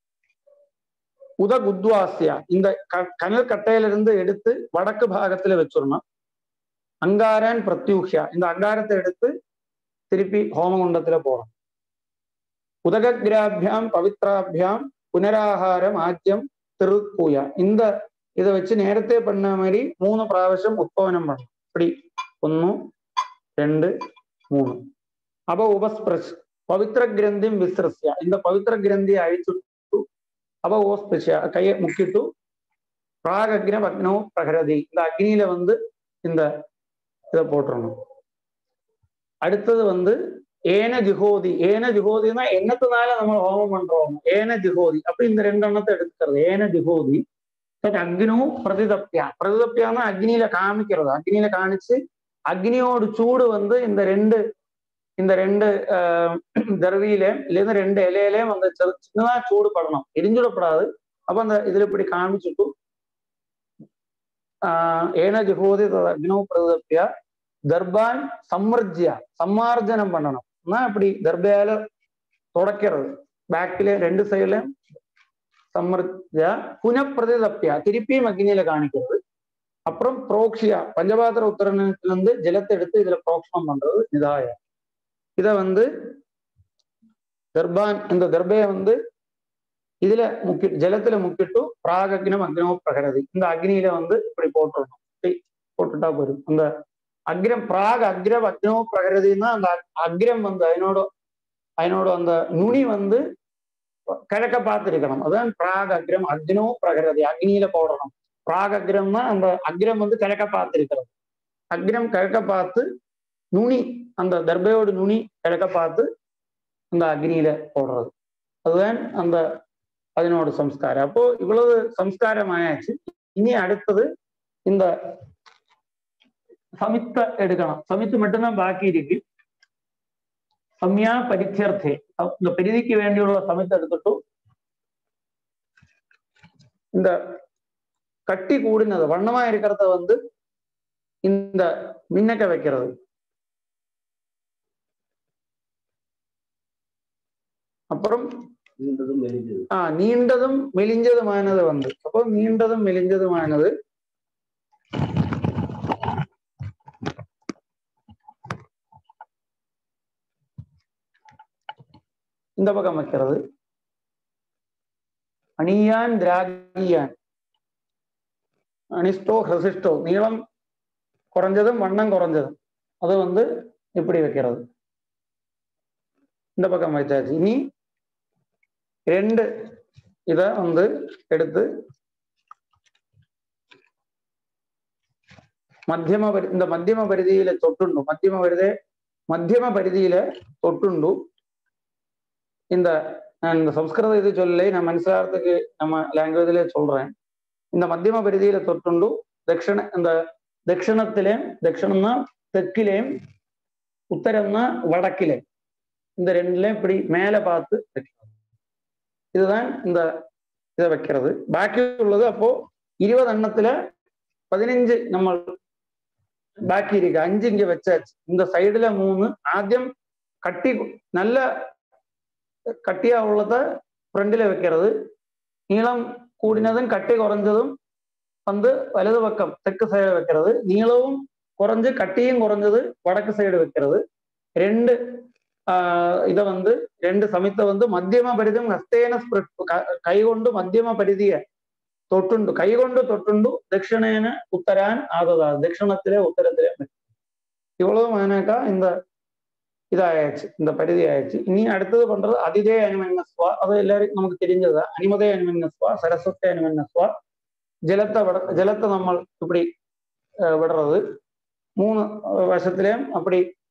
உதகுத்வாசியா இந்த க- கனல் கட்டையிலிருந்து எடுத்து வடக்கு பாகத்துல வச்சிடணும் அங்காரன் பிரத்யூஹ்யா இந்த அங்காரத்தை எடுத்து திருப்பி ஹோமகுண்டத்துல போடணும் உதககிராபியாம் பவித்ராபியாம் புனராகாரம் ஆஜ்யம் திருப்பூயா இந்த இதை வச்சு நேரத்தே பண்ண மாதிரி மூணு പ്രാവശ്യം உத்பவனம் பண்ணணும் இப்படி ஒன்னு ரெண்டு மூணு அப்ப உபஸ்பிரஷ் பவித்ர கிரந்திம் விசிரஸ்யா இந்த பவித்ர கிரந்தியை அழிச்சுட்டு அப்ப ஓஸ்பிரஷ்யா கையை முக்கிட்டு பிராக் அக்னம் அக்னோ பிரகரதி இந்த அக்னியில வந்து இந்த இதை போட்டுறணும் அடுத்தது வந்து ஏன ஜுகோதி ஏன ஜுகோதினா என்னத்தினால நம்ம ஹோமம் பண்றோம் ஏன ஜுகோதி அப்ப இந்த ரெண்டெண்ணத்தை எடுத்துக்கிறது ஏன ஜுகோதி அக்னோ பிரதிதப்பியா பிரதிதப்பியானா அக்னியில காமிக்கிறது அக்னியில காணிச்சு அக்னியோட சூடு வந்து இந்த ரெண்டு இந்த ரெண்டு ஆஹ், தர்வியிலையும் இல்லைன்னா ரெண்டு இலையிலையும் அந்த சிறு- சின்னதா சூடு படணும் எரிஞ்சுடப்படாது அப்ப அந்த இதுல இப்படி காமிச்சுட்டு ஆஹ் ஏன ஜுகோதி தத் அக்னோ பிரதிதப்பியா தர்பான் சம்மர்ஜியா சம்மார்ஜனம் பண்ணணும் நான் இப்படி தர்பையால தொடக்கிறது பேக்கில ரெண்டு சைடுலயும் சம்மர்ஜா புனப்பிரதிதப்பியா திருப்பியும் அக்னியில காணிக்கிறது அப்புறம் புரோக்ஷியா பஞ்சபாத்திர உத்தரணத்துல இருந்து ஜலத்தை எடுத்து இதுல புரோக்ஷனம் பண்றது நிதாய இத வந்து தர்பான் இந்த தர்பைய வந்து இதுல முக்கி ஜலத்துல முக்கிட்டு பிராக் அக்னம் அக்னோ பிரகரதி இந்த அக்னியில வந்து இப்படி போட்டுடணும் இப்படி போட்டுட்டா போயிடும் அந்த அக்ரம் பிராக் அக்ரம் அக்னோ பிரகரதின்னா அந்த அக்- அக்ரம் வந்து அதனோட அதனோட அந்த நுனி வந்து கிழக்க பார்த்து இருக்கணும் அதான் பிராக் அக்ரம் அக்னோ பிரகரதி அக்னியில போடணும் பிராக் அக்ரம்னா அந்த அக்ரம் வந்து கிழக்க பார்த்து இருக்கிறது அக்ரம் கிழக்க பார்த்து நுனி அந்த தர்பையோட நுனி கிழக்க பார்த்து அந்த அக்னியில போடுறது அதுதான் அந்த அதனோட சம்ஸ்காரம் அப்போ இவ்வளவு சம்ஸ்காரம் ஆயாச்சு இனி அடுத்தது இந்த சமித்த எடுக்கணும் சமித்து மட்டும்தான் பாக்கி இருக்கு சம்யா பரித்தியர்த்தே அப்~ இந்த பெரிதிக்கு வேண்டியுள்ள சமித்தை எடுத்துட்டு இந்த கட்டி கூடினது வண்ணமா இருக்கிறத வந்து இந்த மின்னக்க வைக்கிறது அப்புறம்
நீண்டதும் மெலிஞ்சது
ஆஹ் நீண்டதும் மெலிஞ்சதுமானது வந்து அப்போ நீண்டதும் மெலிஞ்சதுமானது இந்த பக்கம் வைக்கிறது அணியான் திராகியான் அனிஸ்டோ ஹசிஸ்டோ நீளம் குறைஞ்சதும் வண்ணம் குறைஞ்சதும் அது வந்து இப்படி வைக்கிறது இந்த பக்கம் வச்சாச்சு இனி ரெண்டு இத வந்து எடுத்து മധ്യമ പരി இந்த மத்தியம പരിധിയിലെ തൊട്ടുണ്ടു மத்தியம പരിധി மத்தியம പരിധിயில தொட்டுண்டு இந்த நான் இந்த சம்ஸ்கிருத இது சொல்லலை நான் மனசிலாரத்துக்கு நம்ம லாங்குவேஜ்ல சொல்றேன் இந்த மத்தியம പരിധിயில தொட்டுண்டு ദക്ഷിണ இந்த ദക്ഷിണത്തിലെയും ദക്ഷിണம்னா தெற்கிலேயும் உத்தரம்னா வடக்கிலே இந்த ரெண்டுலயும் இப்படி மேலே பார்த்து வைக்கிறது இதுதான் இந்த இதை வைக்கிறது பாக்கி உள்ளது அப்போ இருபது எண்ணத்துல பதினஞ்சு நம்ம பாக்கி இருக்கு அஞ்சு இங்க வச்சாச்சு இந்த சைடுல மூணு ஆദ്യം கட்டி நல்ல கட்டியா உள்ளத ഫ്രണ്ടില് வைக்கிறது நீளம் கூடினதும் கட்டி குறைஞ்சதும் வந்து வலது பக்கம் தெற்கு சைடு வைக்கிறது நீளവും குறைஞ்சு கட்டியும் குறைஞ்சது வடக்கு சைடு வைக்கிறது ரெண்டு ஆஹ் இதை வந்து ரெண்டு சமித்த வந்து மத்தியம പരിധിയും ഹസ്തേന സ്പൃ- ക- കൈകൊണ്ട് മധ്യമ പരിധിയെ തൊട്ടുണ്ടു കൈകൊണ്ട് തൊട്ടുണ്ടു ദക്ഷിണേന ഉത്തരാൻ ആദതാ ദക്ഷിണത്തിലെ ഉത്തരത്തിലെ இவ்வளவு ஆனாக்கா இந்த இதாயாச்சு இந்த பரிதி ஆயாச்சு இனி அடுத்தது பண்றது அதிதே அனுமன்னஸ்வா அது எல்லாரும் நமக்கு தெரிஞ்சதா அனிமதே அனுமன்னஸ்வா சரஸ்வத்தே அனுமன்னஸ்வா ஜலத்தை விட ஜலத்தை நம்ம இப்படி அஹ், விடுறது மூணு அஹ், வசத்திலையும் அப்படி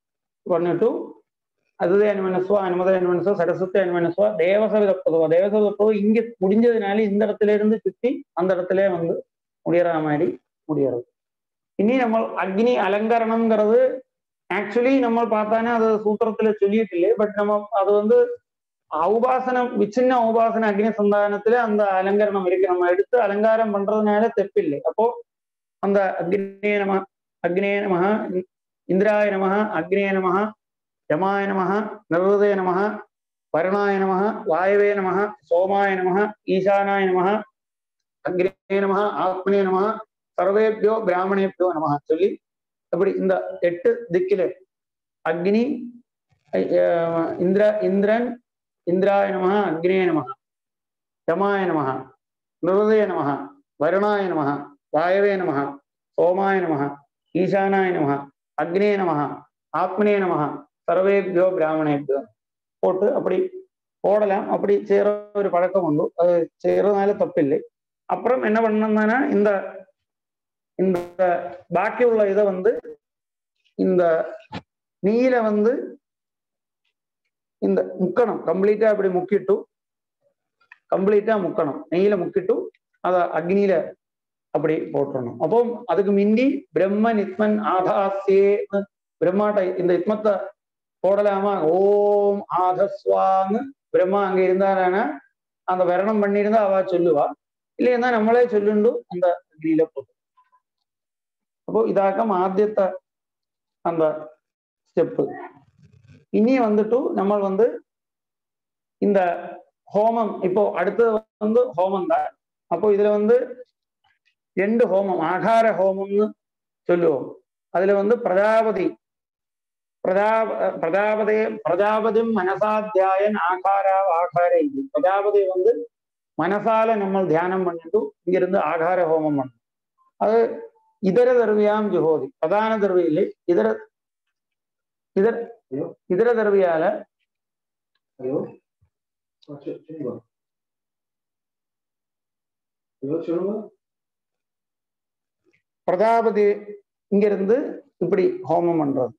பண்ணிட்டு அதுதே அனுமனசுவா அனுமத அனுமனசுவா சரஸ்வதி அனுமனசுவா தேவசவித பொதுவா தேவசவித பொதுவா இங்க முடிஞ்சதுனால இந்த இடத்துல இருந்து சுத்தி அந்த இடத்துல வந்து முடியற மாதிரி முடியறது இனி நம்ம அக்னி அலங்கரணம்ங்கிறது ஆக்சுவலி நம்ம பார்த்தானே அது சூத்திரத்துல சொல்லியிട്ടില്ലേ பட் நம்ம அது வந்து உபாசனம் விச்சின்ன உபாசன அக்னி சந்தானத்துல அந்த அலங்கரணம் இருக்கு நம்ம எடுத்து அலங்காரம் பண்றதுனால தெப்பில்லை அப்போ அந்த அக்னியே நம அக்னியே நம இந்திராய நம அக்னியே நம யமாய நம நிருதய நம வருணாய நம வாயவே நம சோமாய நம ஈசானாய நம அக்னியே நம ஆத்மனே நம சர்வேபியோ பிராமணேபியோ நம சொல்லி அப்படி இந்த எட்டு திக்கில அக்னி அஹ், இந்திர இந்திரன் இந்திராய நம அக்னியே நம யமாய நம நிருதய நம வருணாய நம வாயவே நம சோமாய நம ஈசானாய நம அக்னே நம ஆத்மனே நம சர்வேபியோ பிராமணேபியோ போட்டு அப்படி போடலாம் அப்படி செய்யற ஒரு பழக்கம் உண்டு அது செய்யறதுனால தப்பில்லை அப்புறம் என்ன பண்ணணும்னா இந்த இந்த பாக்கி உள்ள இதை வந்து இந்த நீல வந்து இந்த முக்கணும் கம்ப்ளீட்டா அப்படி முக்கிட்டு கம்ப்ளீட்டா முக்கணும் நெய்யில முக்கிட்டு அத அக்னியில அப்படி போட்டுறணும் அப்போ அதுக்கு மிந்தி பிரம்மன் இத்மன் ஆதாசியேன்னு பிரம்மாட்ட இந்த இத்மத்தை போடலாமா ஓம் ஆதஸ்வான்னு பிரம்மா அங்க இருந்தாரானா அந்த வரணம் பண்ணியிருந்தா அவ சொல்லுவா இல்லையா നമ്മളെ ചൊല്ലുണ്ടു அந்த அக்னியில போட்டு அப்போ இதாக்கம் ஆദ്യത്തെ அந்த ஸ்டெப்பு இனி வந்துட்டு நம்ம வந்து இந்த ஹோமம் இப்போ அடுத்தது வந்து ஹோமம் தான் அப்போ இதுல வந்து ரெண்டு ஹோமம் ஆகார ஹோமம்னு சொல்லுவோம் அதுல வந்து பிரஜாபதி பிரஜாப பிரஜாபதி பிரஜாபதி மனசாத்தியாயன் ஆகாரா ஆகார இது பிரஜாபதி வந்து மனசால நம்ம தியானம் பண்ணிட்டு இங்கிருந்து ஆகார ஹோமம் பண்ணணும் அது இதர தர்வியாம் ஜுஹோதி பிரதான தர்வியிலே இதர இதர இதர தர்வியால
ஹலோ சொல்லுங்க ஹலோ சொல்லுங்க
பிரஜாபதி இங்கிருந்து இப்படி ஹோமம் பண்றது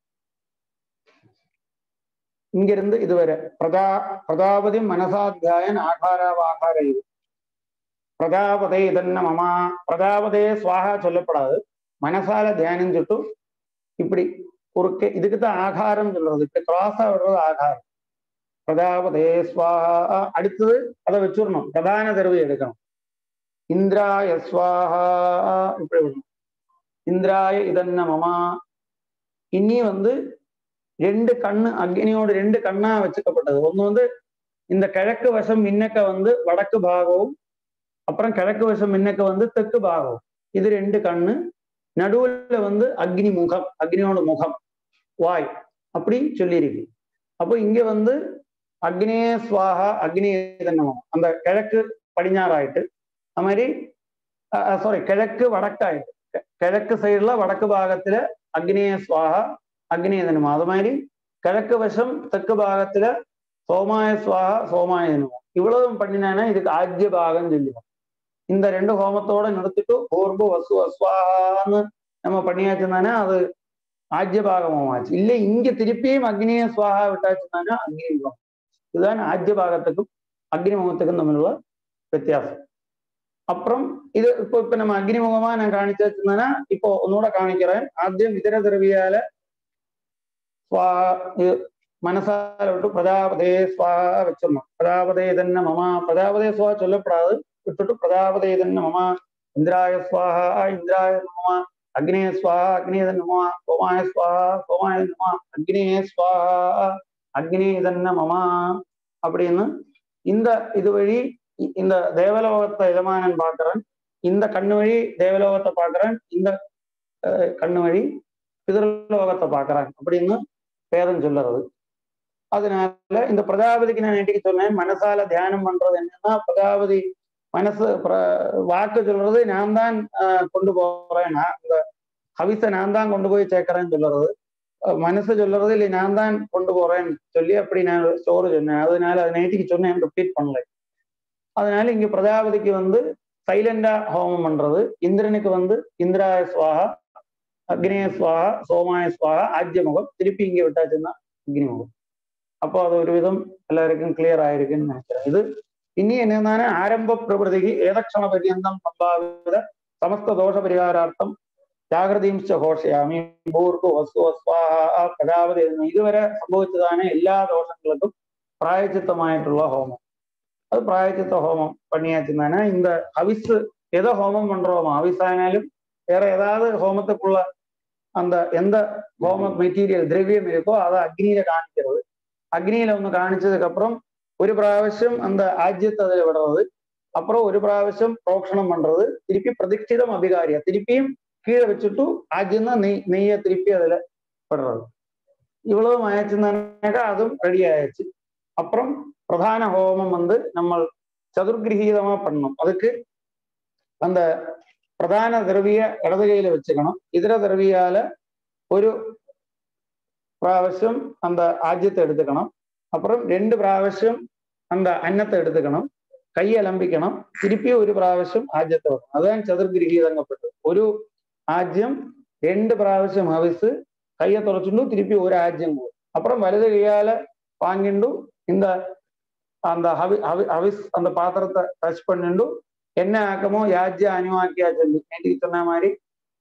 இங்கிருந்து இதுவரை பிரஜா பிரஜாபதி மனசாத்தியாயன் ஆகாராவாகார இது பிரஜாபதே இதன்ன மமா பிரஜாபதே சுவாகா சொல்லப்படாது மனசால தியானம் சுட்டு இப்படி குறுக்கே இதுக்கு தான் ஆகாரம் சொல்றது இப்படி கிராஸா விடுறது ஆகாரம் பிரஜாபதே ஸ்வாஹா அடுத்தது அதை வச்சிடணும் பிரதான தருவை எடுக்கணும் இந்திராய ஸ்வாஹா இப்படி விடணும் இந்திராய இதன்ன மமா இனி வந்து ரெண்டு கண்ணு அக்னியோட ரெண்டு கண்ணா வச்சுக்கப்பட்டது ஒண்ணு வந்து இந்த கிழக்கு வசம் மின்னக்க வந்து வடக்கு பாகവും அப்புறம் கிழக்கு வசம் மின்னக்க வந்து தெற்கு பாகம் இது ரெண்டு கண்ணு நடுவுல வந்து அக்னி முகம் அக்னியோட முகம் வாய் அப்படி சொல்லியிருக்கு அப்போ இங்க வந்து அக்னே ஸ்வாகா அக்னி இதன்னமம் அந்த கிழக்கு படிഞ്ഞാറായിട്ട് அது மாதிரி சாரி கிழக்கு வடக்காയിട്ട് கி- கிழக்கு சைடுல வடக்கு பாகத்துல அக்னிய ஸ்வாகா அக்னிய தனுமம் அது மாதிரி கிழக்கு வசம் தெற்கு பாகத்துல சோமாய ஸ்வாகா சோமாய தனுமம் இவ்வளவும் பண்ணினானா இதுக்கு ஆஜ்ய பாகம் சொல்லுவோம் இந்த ரெண்டு ஹோமத்தோட நிறுத்திட்டு பூர்பு வசு அஸ்வாகான்னு நம்ம பண்ணியாச்சுதானே அது ஆஜ்ய பாகமாச்சு இல்ல இங்க திருப்பியும் அக்னிய ஸ்வாகா விட்டாச்சுதானே அக்னி முகம் இதுதான் ஆஜ்ய பாகத்துக்கும் அக்னி முகத்துக்கும் தம்மிലുള്ള വ്യത്യാസം அப்புறம் இது இப்போ இப்ப நம்ம அக்னிமுகமா நான் காணிச்சாச்சுன்னா இப்போ ஒന്നുകൂടെ കാണിக்கிறேன் ആദ്യം ഇതര ദ്രവ്യാല സ്വാ ഇത് മനസ്സാല വിട്ട് പ്രജാപതേ സ്വാഹ വെച്ചൊന്നു പ്രജാപതേ തന്നെ മമ പ്രജാപതേ സ്വാഹ ചൊല്ലപ്പെടാതെ വിട്ടിട്ട് പ്രജാപതേ തന്നെ മമ ഇന്ദ്രായ സ്വാഹ ഇന്ദ്രായ മമ അഗ്നേ സ്വാഹ അഗ്നേ തന്നെ മമ സോമായ സ്വാഹ സോമായ മമ അഗ്നേ സ്വാഹ அக்னி இதன்ன மமா அப்படின்னு இந்த இது வழி இ- இந்த தேவலோகத்தை எஜமானன் பார்க்கிறேன் இந்த கண்ணு வழி தேவலோகத்தை பார்க்கிறேன் இந்த அஹ், கண்ணு வழி பிதர்லோகத்தை பார்க்கிறேன் அப்படின்னு வேதம் சொல்லுறது அதனால இந்த பிரஜாபதிக்கு நான் நேற்றுக்கு சொன்னேன் மனசால தியானம் பண்றது என்னன்னா பிரஜாபதி மனசு பிர- வாக்கு சொல்றது நான் தான் ஆஹ், கொண்டு போறேன் நான் இந்த ஹவிச நான் தான் கொண்டு போய் சேர்க்கிறேன்னு சொல்லுறது அஹ், மனசு சொல்றது இல்லை நான் தான் கொண்டு போறேன்னு சொல்லி அப்படி நான் ஸ்டோர் சொன்னேன் அதனால அதை நேற்றுக்கு சொன்னேன் ரிப்பீட் பண்ணல அதனால இங்க பிரஜாபதிக்கு வந்து சைலண்டா ஹோமம் பண்றது இந்திரனுக்கு வந்து இந்திராய சுவாகா அக்னிய சுவாகா சோமாய சுவாகா ஆஜ்யமுகம் திருப்பி இங்கே விட்டாச்சுன்னா அக்னிமுகம் அப்போ அது ஒரு விதம் எல்லாருக்கும் கிளியர் ஆயிருக்குன்னு நினைக்கிறேன் இது ഇനി എന്നാണ് ആരംഭ പ്രകൃതിക്ക് ഏതക്ഷണ പര്യന്തം സംഭാവിത സമസ്ത ദോഷ പരിഹാരാർത്ഥം ജാഗ്രതയും ഘോഷയാമി ഭൂർക്കു വസ്തു സ്വാഹ പ്രജാപതി എന്ന് ഇതുവരെ സംഭവിച്ചതാണ് എല്ലാ ദോഷങ്ങൾക്കും പ്രായച്ചിത്തമായിട്ടുള്ള ഹോമം അത് പ്രായച്ചിത്ത ஹோமம் பண்ணியாச்சுன்னா இந்த ஹவிஸ் எதை ஹோமம் பண்றோமோ ஹவிஸ் ஆனாலும் வேற ஏதாவது ஹோமத்துக்குள்ள அந்த எந்த ஹோம மெட்டீரியல் திரவியம் இருக்கோ அதை அக்னியில காணிக்கிறது அக்னியில ஒன்று காணிச்சதுக்கு அப்புறம் ஒரு பிராവശ്യം அந்த ஆஜ்யத்தை அதில் விடுறது அப்புறம் ஒரு பிராവശ്യം പ്രോക്ഷണം பண்றது திருப்பி பிரதிஷ்டிதம் அபிகாரியா திருப்பியும் கீழே வச்சுட்டு ஆஜ்யம் தான் நெய் நெய்யை திருப்பி அதுல விடுறது இவ்வளவு ஆயிடுச்சுன்னாக்கா அதுவும் ரெடி ஆயிடுச்சு அப்புறம் பிரதான ஹோமம் வந்து நம்ம சதுர்கிரகீதமா பண்ணணும் அதுக்கு அந்த பிரதான திரவிய இடது கையில வச்சுக்கணும் இதர திரவியால ஒரு പ്രാവശ്യം அந்த ஆஜ்யத்தை எடுத்துக்கணும் அப்புறம் ரெண்டு പ്രാവശ്യം அந்த அன்னத்தை எடுத்துக்கணும் കൈ അലമ്പിക്കണം തിരുപ്പി ഒരു പ്രാവശ്യം ആജ്യത്തെ വെക്കണം അതാണ് ചതുർഗിരിഹീതങ്ങപ്പെട്ടത് ഒരു ആജ്യം രണ്ട് പ്രാവശ്യം ഹവിസ് കയ്യെ തുറച്ചുണ്ടു തിരുപ്പി ഒരു ആജ്യം പോകും அப்புறம் வலது கையால வாங்கிண்டு இந்த அந்த ஹவி ஹவி ஹவிஸ் அந்த பாத்திரத்தை டச் பண்ணிண்டு என்ன ஆக்கமோ யாஜ்ய அனிவாக்கியா சொல்லி நேற்றுக்கு சொன்ன மாதிரி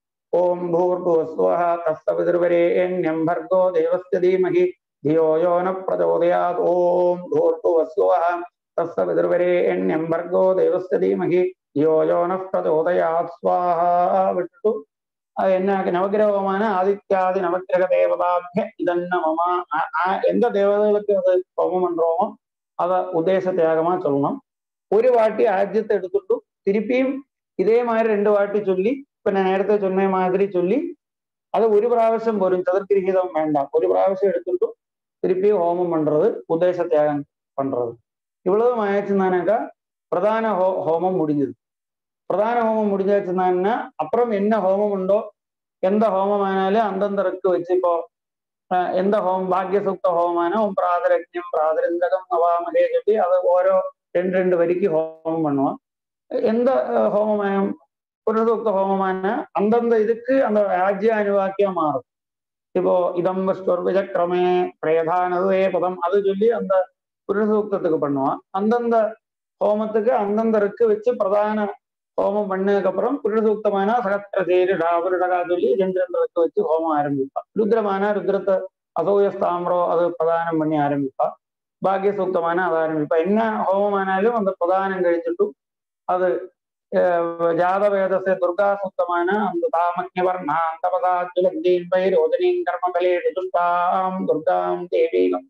ஓம் பூர்புவஸ்வஹ தஸ்தபிதிர்வரேண்யம் भर्गो देवस्य धीमहि धियो यो न प्रचोदयात् ॐ भूर्भुवस्वः तस्सवितुर्वरेण्यं भर्गो देवस्य धीमहि धियो यो न प्रचोदयात् स्वाहा വിട്ടിട്ടു അത് என்ன നവഗ്രഹമാണ് ആദിത്യാദി നവഗ്രഹ ദേവതാഭ്യ ഇതന്ന മമ ആ- ആ எந்த தேவதைகளுக்கு அது ஹோமம் பண்றோமோ அதை உத்தேச தியாகமா சொல்லணும் ஒரு வாட்டி ஆஜ்யத்தை எடுத்துட்டு திருப்பியும் இதே மாதிரி ரெண்டு வாட்டி சொல்லி இப்ப நான் நேரത്തെ சொன்ன மாதிரி சொல்லி அது ஒரு പ്രാവശ്യം പോലും ചതുർഗിരിഹിതം வேண்டாம் ஒரு പ്രാവശ്യം எடுத்துட்டு திருப்பி ஹோமம் பண்றது உத்தேச தியாகம் பண்றது இவ்வளவு ஆயிடுச்சுனாக்கா பிரதான ஹோ ஹோமம் முடிஞ்சது பிரதான ஹோமம் முடிஞ்சாச்சுன்னா அப்புறம் என்ன ஹோமம் உண்டோ எந்த ஹோமமானாலும் அந்தந்த ரக்கு வச்சு இப்போ அஹ், எந்த ஹோமம் பாக்ய சூக்த ஹோமமானோ பிராதரஜ்யம் பிராதரந்தகம் நவாமகே சொல்லி அதை ஓரோ ரெண்டு ரெண்டு வரிக்கு ஹோமம் பண்ணுவோம் எந்த அஹ், ஹோமமாயம் புருஷசூக்த ஹோமமான அந்தந்த இதுக்கு அந்த ராஜ்ய அனுவாக்கியா மாறும் இப்போ இதம் விஜக்கிரமே பிரேதானதே பதம் அது சொல்லி அந்த புருஷசூக்தத்துக்கு பண்ணுவான் அந்தந்த ஹோமத்துக்கு அந்தந்த ருக்கு வச்சு பிரதான ஹோமம் பண்ணதுக்கு அப்புறம் புருஷசூக்தமான சகத்திர சேருடா புருடகா சொல்லி ரெண்டு ரெண்டு ருக்கு வச்சு ஹோமம் ஆரம்பிப்பா ருத்ரமான ருத்ரத்தை அசோயஸ்தாமரோ அது பிரதானம் பண்ணி ஆரம்பிப்பா பாக்ய சூக்தமான அதை ஆரம்பிப்பா என்ன ஹோமமானாலும் அந்த பிரதானம் கழிச்சுட்டும் அது அஹ், ஜாதவேதசே துர்கா சூக்தமான அந்த தாமக்ஞவர்ணாம் தபதாஜுலக்தீன் பைரோதனீம் கர்மபலே துஷ்டாம் துர்காம் தேவீம்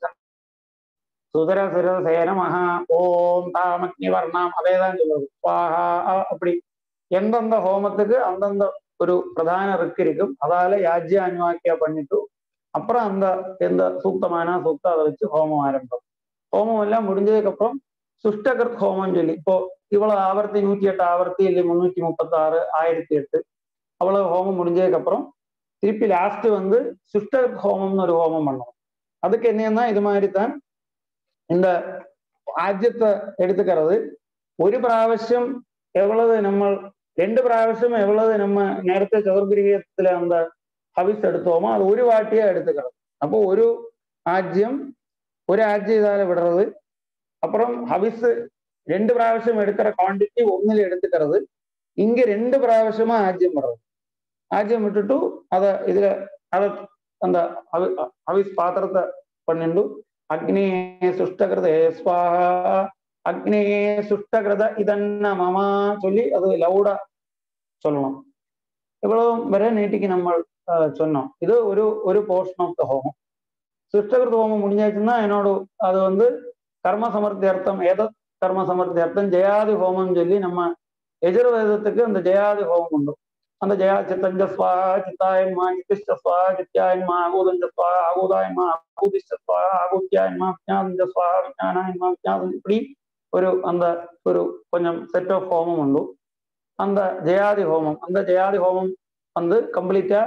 சுதர சிரசே நமஹ ஓம் தாமக்னி வர்ணாம் அதே தான் சொல்லுவது சுவாஹா அ- அப்படி எந்தெந்த ஹோமத்துக்கு அந்தந்த ஒரு பிரதான ரிக்கு இருக்கும் அதால யாஜ்ய அனுவாக்கியா பண்ணிட்டு அப்புறம் அந்த எந்த சூக்தமான சூக்தம் அதை வச்சு ஹோமம் ஆரம்பிக்கும் ஹோமம் எல்லாம் முடிஞ்சதுக்கு அப்புறம் சுஷ்டகிருத் ஹோமம் சொல்லி இப்போ இவ்வளவு ஆவர்த்தி நூத்தி எட்டு ஆவர்த்தி இல்லை முன்னூத்தி முப்பத்தி ஆறு ஆயிரத்தி எட்டு அவ்வளவு ஹோமம் முடிஞ்சதுக்கு அப்புறம் திருப்பி லாஸ்ட் வந்து சுஷ்டகிருத் ஹோமம்னு ஒரு ஹோமம் பண்ணணும் அதுக்கு என்னன்னா இது மாதிரி தான் இந்த ആദ്യത്തെ എടുത്തുക്கிறது ഒരു പ്രാവശ്യം എവ്വളവ് നമ്മൾ രണ്ട് പ്രാവശ്യം എവ്വളവ് നമ്മ നേരത്തെ ചതുർഗൃഹത്തിലെ அந்த ஹவிஸ் எடுத்தோமோ அது ஒரு வாட்டியா எடுத்துக்கிறது அப்போ ஒரு ஆஜ்யம் ஒரு ஆஜ்யம் இதால விடுறது அப்புறம் ஹவிஸ் ரெண்டு പ്രാവശ്യം எடுக்கிற குவாண்டிட்டி ஒண்ணுல எடுத்துக்கிறது இங்க ரெண்டு പ്രാവശ്யமா ஆஜ்யம் விடுறது ஆஜ்யம் விட்டுட்டு அத இதுல அத அந்த ஹவி- ஹவிஸ் பாத்திரத்தை பண்ணிட்டு அக்னே சுஷ்டகிருதே ஸ்வாஹா அக்னே சுஷ்டகிருத இதன்ன மமா சொல்லி அது லவுடா சொல்லணும் இவ்வளவு வரை நேற்றுக்கு நம்ம அஹ், சொன்னோம் இது ஒரு ஒரு போர்ஷன் ஆஃப் த ஹோமம் சுஷ்டகிருத ஹோமம் முடிஞ்சாச்சுன்னா என்னோட அது வந்து கர்ம சமர்த்தியர்த்தம் ஏதத் கர்ம சமர்த்தியர்த்தம் ஜெயாதி ஹோமம் சொல்லி நம்ம எஜுர்வேதத்துக்கு அந்த ஜெயாதி ஹோமம் உண்டு அந்த ஜெயா சித்தஞ்ச ஸ்வாஹா சித்தாயன்மா சித்திஷ்ட ஸ்வாஹா சித்தியாயன்மா ஆகூதஞ்ச ஸ்வாஹா ஆகூதாயன்மா ஆகூதிஷ்ட ஸ்வாஹா ஆகூத்தியாயன்மா விஜானஞ்ச ஸ்வாஹா விஜானாயன்மா விஜானம் இப்படி ஒரு அந்த ஒரு கொஞ்சம் செட் ஆஃப் ஹோமம் உண்டு அந்த ஜெயாதி ஹோமம் அந்த ஜெயாதி ஹோமம் வந்து கம்ப்ளீட்டா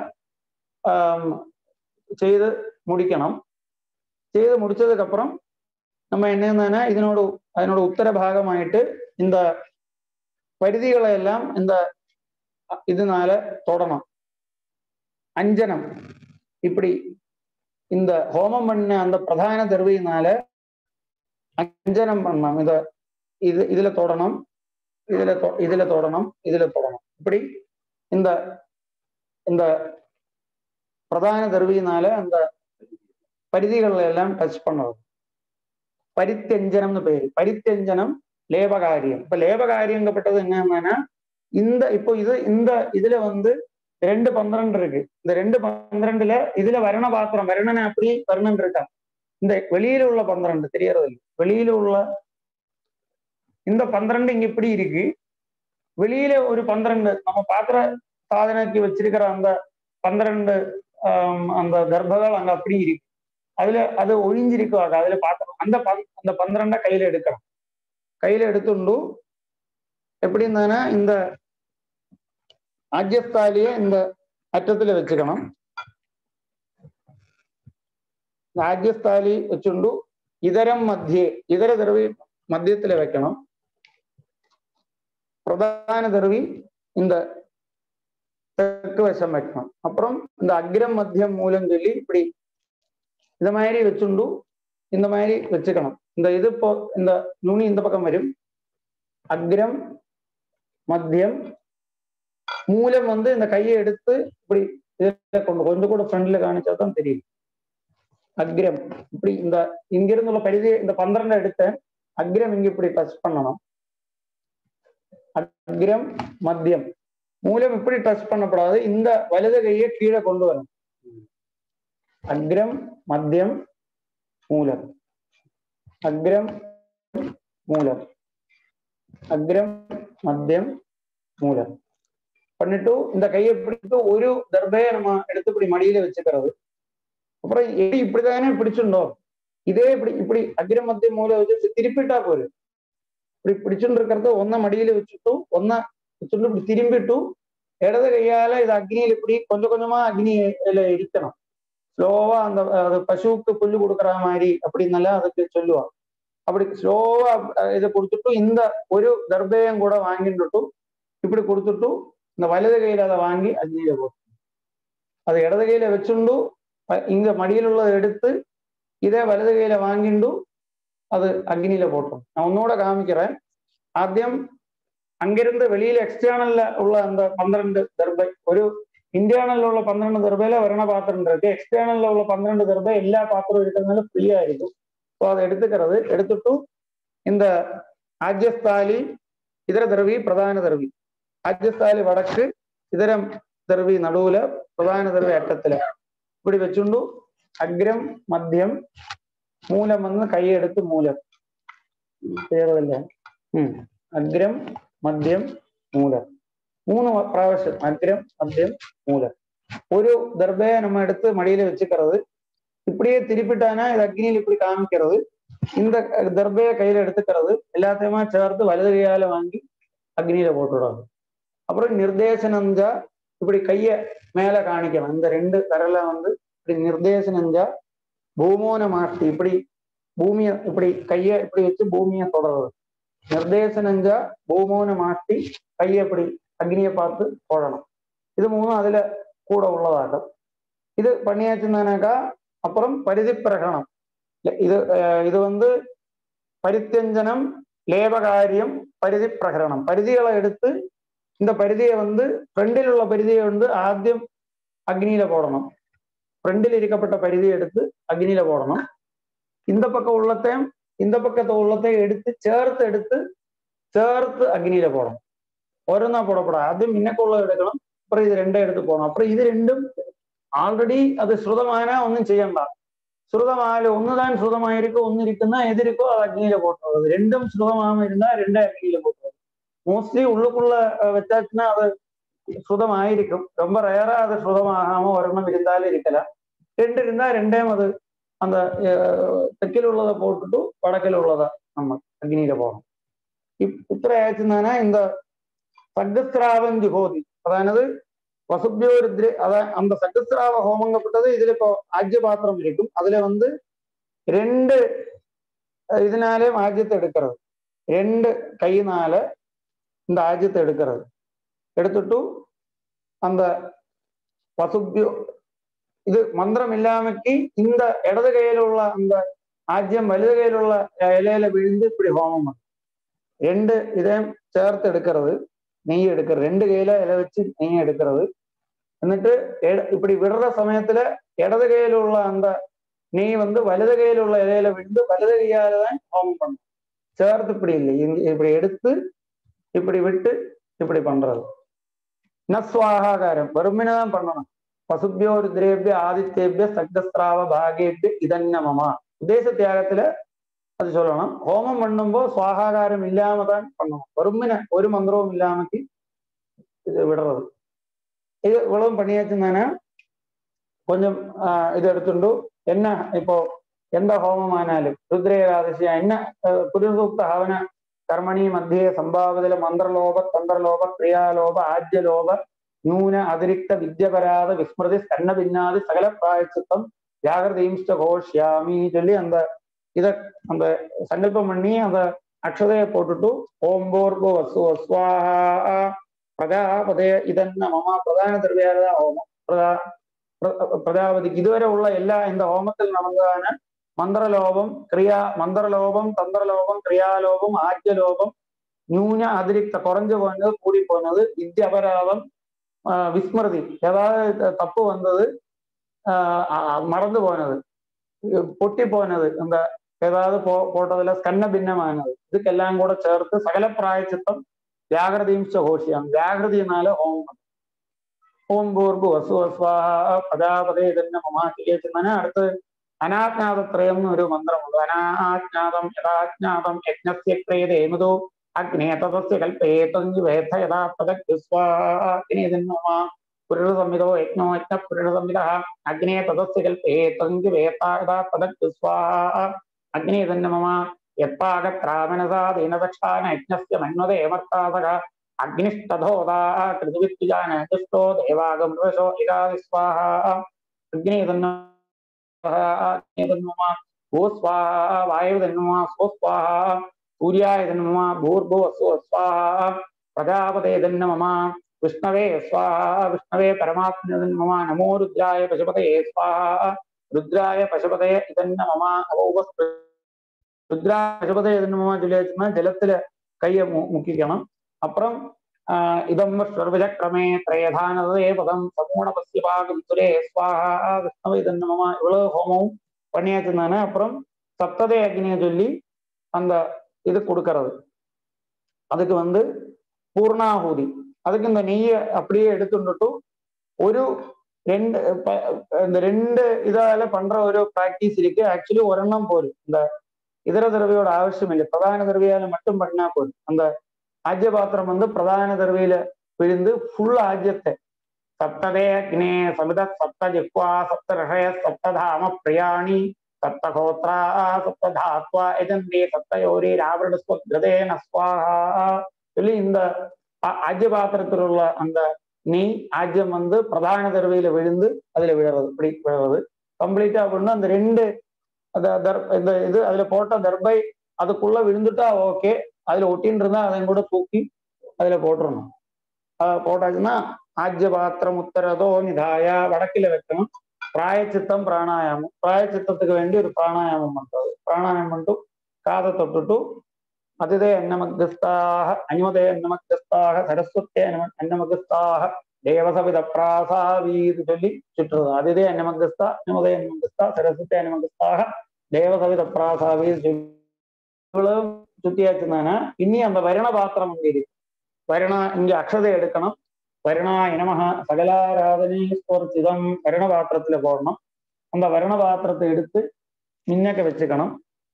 ചെയ്ത് முடிக்கணும் ചെയ്ത് முடிச்சதுக்கு அப்புறம் நம்ம என்னன்னா ഇതിനോട് അതിനോട് ഉത്തരഭാഗമായിട്ട് இந்த പരിധികളെല്ലാം இந்த ഇതിനാല് തൊടണം அஞ்சனம் இப்படி இந்த ஹோமம் பண்ண அந்த பிரதான தருவியினால அஞ்சனம் பண்ணணும் இத இது இதுல தொடணும் இதுல தொ- இதுல தொடணும் இதுல தொடணும் இப்படி இந்த இந்த பிரதான தருவியினால அந்த பரிதிகளை எல்லாம் டச் பண்ணுறது பரித்தெஞ்சனம்னு பேரு பரித்தெஞ்சனம் லேபகாரியம் இப்ப லேபகாரியங்கப்பட்டது என்னன்னா இந்த இப்போ இது இந்த இதுல வந்து ரெண்டு பன்னிரண்டு இருக்கு இந்த ரெண்டு பன்னிரண்டுல இதுல வரண பாத்திரம் வரணனை அப்படி வர்ணன் இருக்கா இந்த வெளியில உள்ள பன்னிரண்டு தெரியறது இல்லை வெளியில உள்ள இந்த பன்னிரண்டு இங்க இப்படி இருக்கு வெளியில ஒரு பன்னிரண்டு நம்ம பாத்திர சாதனைக்கு வச்சிருக்கிற அந்த பன்னிரண்டு ஆம், அந்த கர்ப்பங்கள் அங்க அப்படி இருக்கு அதுல அது ஒழிஞ்சிருக்காங்க அதுல பாத்திரம் அந்த பன்- அந்த பன்னிரண்ட கையில எடுக்கலாம் கையில எடுத்துண்டு எப்படி இருந்தானா இந்த ஆஜ்யஸ்தாலிய இந்த അറ്റത്തില് വെച്ചുക്കണം രാജ്യസ്ഥാലി വെച്ചുണ്ടു ഇതരം മധ്യേ ഇതര ദ്രവി മധ്യത്തില് വെക്കണം பிரதான தருவி இந்த தெற்கு வசம் வைக்கணும் அப்புறம் இந்த அக்ரம் மத்தியம் மூலம் சொல்லி இப்படி இந்த மாதிரி வச்சுண்டு இந்த மாதிரி வச்சுக்கணும் இந்த இது இப்போ இந்த நுனி இந்த பக்கம் வரும் அக்ரம் மத்தியம் மூலம் வந்து இந்த கையை எடுத்து இப்படி இதுல கொண்டு கொஞ்சம் கூட ஃப்ரண்ட்ல காணிச்சா தான் தெரியும் அக்ரம் இப்படி இந்த இங்க இருந்துள்ள பரிதி இந்த பன்னிரண்டு எடுத்து அக்ரம் இங்க இப்படி டச் பண்ணணும் அக்ரம் மத்தியம் மூலம் இப்படி டச் பண்ணப்படாது இந்த வலது கையை கீழே கொண்டு வரணும் அக்ரம் மத்தியம் மூலம் அக்ரம் மூலம் அக்ரம் மத்தியம் மூலம் பண்ணிட்டு இந்த கையை பிடித்து ஒரு தர்பையை நம்ம எடுத்து இப்படி மடியில வச்சுக்கிறது அப்புறம் எடி இப்படிதானே பிடிச்சுண்டோ இதே இப்படி இப்படி அக்ரம் மத்தியம் மூலம் வச்சு திருப்பிட்டா போரு இப்படி பிடிச்சுட்டு இருக்கிறத ஒன்ன மடியில வச்சுட்டு ஒன்ன வச்சுட்டு இப்படி திரும்பிட்டு இடது கையால இது அக்னியில இப்படி கொஞ்சம் கொஞ்சமா அக்னியில இருக்கணும் ஸ்லோவா அந்த அது பசுவுக்கு புல்லு கொடுக்குற மாதிரி அப்படின்னெல்லாம் அதுக்கு சொல்லுவாங்க அப்படி ஸ்லோவா இதை கொடுத்துட்டு இந்த ஒரு தர்பயம் கூட வாங்கிட்டு இப்படி கொடுத்துட்டு இந்த வலது கையில அதை வாங்கி அக்னியில போட்டு அது இடது கையில வச்சுண்டு அஹ் இங்க மடியில் உள்ளதை எடுத்து இதே வலது கையில வாங்கிண்டு அது அக்னியில போட்டோம் நான் ஒன்னோட காமிக்கிறேன் ആദ്യം അങ്ങിരുന്ന് വെളിയിൽ എക്സ്റ്റേണലിൽ ഉള്ള എന്താ പന്ത്രണ്ട് ദർബ ഒരു ഇന്റേണലിലുള്ള പന്ത്രണ്ട് ദർബയിലെ വരണ പാത്രം இருக்கு எக்ஸ்டர்னல்ல உள்ள பன்னிரண்டு தர்பை எல்லா பாத்திரம் இருக்கிறதுனால ஃப்ரீயா இருக்கும் ஸோ அதை எடுத்துக்கிறது எடுத்துட்டு இந்த ஆஜ்யஸ்தாலி இதர தர்வி பிரதான தர்வி ஆஜ்யஸ்தாலி வடக்கு இதரம் தர்வி நடுவுல பிரதான தர்வி அட்டத்துல இப்படி வச்சுண்டு அக்ரம் மத்தியம் മൂലം വന്ന് കൈയെടുത്ത് മൂലം ക്ലിയറല്ലേ ഉം അഗ്രം മദ്യം മൂലം മൂന്ന് പ്രാവശ്യം അഗ്രം മദ്യം മൂലം ഒരു ദർബയെ நம்ம எடுத்து மடியில வச்சுக்கிறது இப்படியே திருப்பிட்டானா இது அக்னியில் இப்படி காமிக்கிறது இந்த தர்பையை கையில எடுத்துக்கிறது எல்லாத்தையுமா சேர்த்து வலது கையால வாங்கி அக்னியில போட்டுடுறது அப்புறம் நிர்தேசனஞ்சா இப்படி கைய மேல காணிக்கணும் இந்த ரெண்டு விரல வந்து இப்படி நிர்தேசனஞ்சா பூமோன மாட்டி இப்படி பூமியை இப்படி கையை இப்படி வச்சு பூமியை தொடர்றது நிர்தேசனஞ்சா பூமோன மாட்டி கையை இப்படி அக்னியை பார்த்து போடணும் இது மூணும் அதுல கூட உள்ளதாகும் இது பண்ணியாச்சுனாக்கா அப்புறம் பரிதி பிரகடனம் இது அஹ், இது வந்து பரித்தஞ்சனம் லேபகாரியம் பரிதி பிரகரணம் பரிதிகளை எடுத்து இந்த பரிதியை வந்து ஃப்ரண்டில் உள்ள பரிதியை வந்து ஆദ്യം அக்னியில போடணும் ஃப்ரண்டில் இருக்கப்பட்ட பரிதியை எடுத்து அக்னியில போடணும் இந்த பக்கம் உள்ளத்தையும் இந்த பக்கத்தை உள்ளத்தையும் எடுத்து சேர்த்து எடுத்து ചേർത്ത് അഗ്നിയില പോകണം ഓരോന്നാ പോടപ്പെടാം ആദ്യം മിന്നക്കുള്ള എടുക്കണം അപ്പുറം ഇത് രണ്ടേ എടുത്ത് പോകണം അപ്പുറം ഇത് രണ്ടും ആൾറെഡി അത് ശ്രുതമാനാ ഒന്നും ചെയ്യണ്ട ശ്രുതമായാലും ഒന്ന് താൻ ശ്രുതമായിരിക്കും ഒന്നിരിക്കുന്ന എതിരിക്കോ അത് അഗ്നിയില പോട്ടുള്ളത് രണ്ടും ശ്രുതമാമ ഇരുന്നാൽ രണ്ടേ അഗ്നിയില പോട്ടുള്ളത് மோஸ்ட்லி உள்ளுக்குள்ள அஹ், வச்சாச்சுன்னா அது சுதமாயிருக்கும் ரொம்ப ரேரா அது சுதமாகாம ஒரெண்ணம் இருந்தாலும் இருக்கலாம் ரெண்டு இருந்தா ரெண்டையும் அது அந்த அஹ், தெற்கில் உள்ளதை போட்டுட்டு வடக்கில் உள்ளதை நம்ம அக்னியில போகணும் இப்- இത്ര ஆச்சுன்னா இந்த சங்கஸ்திராவம் ஜுகோதி அதானது வசுபியோருத்ரி அத அந்த சங்கஸ்திராவ ஹோமங்கப்பட்டது இதுல இப்போ ஆஜ்ய பாத்திரம் இருக்கும் அதுல வந்து ரெண்டு அஹ், இதனாலேயும் ஆஜ்யத்தை எடுக்கிறது ரெண்டு கையினால இந்த ஆஜ்யத்தை எடுக்கிறது எடுத்துட்டு அந்த பசுபியோ இது மந்திரம் இல்லாமக்கு இந்த இடது கையிலுள்ள அந்த ആദ്യം വലത് കയ്യിലുള്ള ഇലയില വിഴുந்து இப்படி ஹோமம் பண்ணும் ரெண்டு இதையும் சேர்த்து எடுக்கிறது நெய் எடுக்கிறது ரெண்டு கையில இலை வச்சு நெய் எடுக்கிறது എന്നിട്ട് എട- இப்படி விடுற சமயத்துல இடது கையில உள்ள அந்த நெய் வந்து வலது கையில உள்ள இலையில விழுந்து வலது கையால தான் ஹோமம் பண்ணும் சேர்த்து இப்படி இல்லை இங்க இப்படி எடுத்து இப்படி விட்டு இப்படி பண்றது நஸ்வாகாரம் வெறுமனே தான் பண்ணணும் பசுபியோ ருத்ரேபிய ஆதித்யேபிய சக்தஸ்திராவ பாகேபிய இதன்னமமா உதேச தியாகத்துல அது சொல்லணும் ஹோமம் பண்ணும்போ சுவாகாகாரம் இல்லாம தான் பண்ணணும் வெறுமனே ஒரு மந்திரവും இல்லாமக்கு இது விடுறது இது இவ்வளவும் பண்ணியாச்சுன்னா கொஞ்சம் ஆஹ் ഇത് എടുത്തുണ്ടു എന്ന ഇപ്പോ എന്താ ഹോമമാനാലും രുദ്രേകാദശി എന്ന പുരുസൂക്ത ഹവന കർമ്മണി മധ്യേ സംഭാവതിലെ മന്ത്രലോപ തന്ത്രലോപ ക്രിയാലോപ ആദ്യലോപ ന്യൂന അതിരിക്ത വിദ്യപരാത വിസ്മൃതി സ്കന്നഭിന്നാതി സകല പ്രായച്ചിത്തം ஜாகிரதையும்ஸ்ட கோஷ்யாமி சொல்லி அந்த இத அந்த சங்கல்பம் பண்ணி அந்த அக்ஷதையை போட்டுட்டு ஓம் போர்போ வசு வஸ்வாஹா பிரஜாபதே இதென்ன மமா பிரதான திருவியாரதான் ஹோமம் பிரதா പ്ര- പ്രജാപതിക്ക് ഇതുവരെ ഉള്ള എല്ലാ இந்த ഹോമത്തിൽ നടന്നതാണ് മന്ത്രലോപം ക്രിയാ മന്ത്രലോപം തന്ത്രലോപം ക്രിയാലോപം ആദ്യലോപം ന്യൂന അതിരിക്ത കുറഞ്ഞു പോകുന്നത് കൂടി പോകുന്നത് വിദ്യ അപരാധം ആ, വിസ്മൃതി ഏതായത് തപ്പ് വന്നത് ആ, ആ, മറന്നു പോകുന്നത് പൊട്ടി പോകുന്നത് എന്താ ഏതായത് പോ പോട്ടതിലെ സ്കന്ന ഭിന്നമാനത് ഇതൊക്കെല്ലാം കൂടെ ചേർത്ത് സകല പ്രായച്ചിത്തം വ്യാകൃതിയും ഘോഷിയാണ് വ്യാകൃതി എന്നാല് ഹോമം ഓം ഭൂർഭു വസു വസ്വാഹ പ്രജാപതേ തന്നെ മമാചിക്കുന്നതിന് അടുത്ത് അനാജ്ഞാതത്രയം എന്നൊരു മന്ത്രമുണ്ട് അനാജ്ഞാതം യഥാജ്ഞാതം യജ്ഞസ്യ ക്രിയതേമുതോ അഗ്നേ തതസ്യ കൽപ്പേതഞ്ചു വേദ യഥാ തദഗ്നിസ്വാഗ്നേ തന്മമ പുരുഷ സംഹിതോ യജ്ഞോ യജ്ഞ പുരുഷ സംഹിത അഗ്നേ തതസ്യ കൽപ്പേതഞ്ചു വേദ യഥാ തദഗ്നിസ്വാഹ അഗ്നേ തന്മമ യത്പാകത്രാമനസാ ദീനദക്ഷാന യജ്ഞസ്യ മന്വതേമർത്താതക അഗ്നിഷ്ടധോതാ കൃതിവിദ്വിജാന ദുഷ്ടോ ദേവാഗമൃതശോ ഇരാതി സ്വാഹ അഗ്നി തന്ന തന്മമ ഭൂസ്വാഹ വായു തന്മമ സ്വസ്വാഹ സൂര്യായ തന്മമ ഭൂർഭുവ സ്വസ്വാഹ പ്രജാപതേ തന്മമ വിഷ്ണവേ സ്വാഹ വിഷ്ണവേ പരമാത്മന തന്മമ നമോ രുദ്രായ പശുപതയെ സ്വാഹ രുദ്രായ പശുപതയെ ഇതന്ന മമ അവോപസ്തു രുദ്രായ പശുപതയെ തന്മമ ചൊല്ലിയ ജലത്തില് കയ്യെ മു- മുക്കിക്കണം അപ്പുറം ആ, ഇതം സർവചക്രമേ ത്രയധാനതേ പദം സമൂണപസ്യപാകം സുരേ സ്വാഹ വിഷ്ണവ ഇതന്ന മമ ഇവള് ഹോമവും பண்ணியாச்சுதானே அப்புறம் சப்ததே அக்னியை சொல்லி அந்த இது கொடுக்கறது அதுக்கு வந்து பூர்ணாஹூதி அதுக்கு இந்த நெய்யை அப்படியே எடுத்துட்டு ஒரு ரெண்டு ப- இந்த ரெண்டு இதால பண்ற ஒரு பிராக்டிஸ் இருக்கு ஆக்சுவலி ஒரெண்ணம் போதும் இந்த இதர திரவியோட அவசியம் இல்லை பிரதான திரவியால மட்டும் பண்ணா போதும் அந்த ஆஜ்ய பாத்திரம் வந்து பிரதான திரவியில விழுந்து ஃபுல் ஆஜ்யத்தை சப்ததே அக்னே சமித சப்த ஜிஹ்வா சப்த ரிஷய சப்ததாம பிரியாணி சப்தகோத்ரா சப்ததாத்வா எஜந்தே சப்தயோரி ராவணஸ்வகிருதேன ஸ்வாஹா சொல்லி இந்த ஆ- ஆஜ்ய பாத்திரத்தில் உள்ள அந்த நெய் ஆஜ்யம் வந்து பிரதான தருவையில விழுந்து அதுல விழுறது இப்படி விழுறது கம்ப்ளீட்டா அப்படின்னா அந்த ரெண்டு அந்த தர் இந்த இது அதுல போட்ட தர்பை அதுக்குள்ள விழுந்துட்டா ஓகே அதுல ஒட்டின்னு இருந்தா அதையும் கூட தூக்கி அதுல போட்டுறணும் ஆஹ் போட்டாச்சுன்னா ஆஜ்ய பாத்திரம் உத்தரதோ நிதாய வடக்கில வைக்கணும் பிராயச்சித்தம் பிராணாயாமம் பிராயச்சித்தத்துக்கு வேண்டி ஒரு பிராணாயாமம் பண்றது பிராணாயாமம் பண்ணிட்டு காதை தொட்டுட்டு அதிதே அன்னமக்தஸ்தாக அனிமதே அன்னமக்தஸ்தாக சரஸ்வத்தே அன்னம அன்னமக்தஸ்தாக தேவசவித பிராசாவீது சொல்லி சுற்றுறது அதிதே அன்னமக்தஸ்தா அன்னமதே அன்னமக்தஸ்தா சரஸ்வத்தே அன்னமக்தஸ்தாக தேவசவித பிராசாவீது சொல்லி இவ்வளவு சுத்தியாச்சுதானே இனி அந்த வருண பாத்திரம் அங்க இருக்கு வருண இங்க அக்ஷதை எடுக்கணும் வருணாய நமஹ சகலாராதனை ஸ்வர்ச்சிதம் வருண பாத்திரத்துல போடணும் அந்த வருண பாத்திரத்தை எடுத்து மின்னக்க வச்சுக்கணும்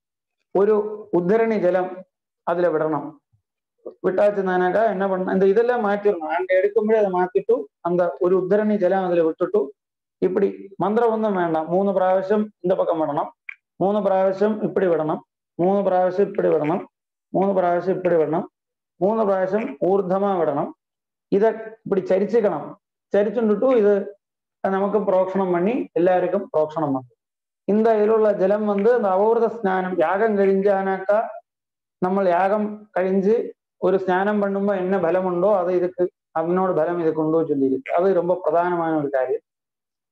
ஒரு உத்தரணி ஜலம் அதுல விடணும் விட்டாச்சுனாக்கா என்ன பண்ண இந்த இதெல்லாம் மாற்றிடணும் அங்க எடுக்கும்போது அதை மாத்திட்டு அந்த ஒரு உத்தரணி ஜலம் அதுல விட்டுட்டு இப்படி மந்திரம் ஒன்றும் வேண்டாம் மூணு പ്രാവശ്യം இந்த பக்கம் விடணும் மூணு പ്രാവശ്യം இப்படி விடணும் மூணு പ്രാവശ്യം இப்படி விடணும் மூணு പ്രാവശ്യം இப்படி விடணும் மூணு പ്രാവശ്യം ഊർധമാ വിടണം இதை இப்படி சரிச்சுக்கணும் சரிச்சுட்டு இது நமக்கு புரோக்ஷணம் பண்ணி எல்லாருக்கும் புரோக்ஷணம் பண்ணும் இந்த ഇതിലുള്ള ജലം வந்து அந்த அபூர்வ ஸ்நானம் யாகம் கழிஞ்சானாக்கா നമ്മൾ യാഗം കഴിഞ്ഞ് ഒരു സ്നാനം பண்ணுമ്പോ என்ன பலம் உண்டோ அது இதுக்கு அதனோட பலம் இதுக்கு உண்டோ சொல்லியிருக்கு அது ரொம்ப பிரதானமான ஒரு காரியம்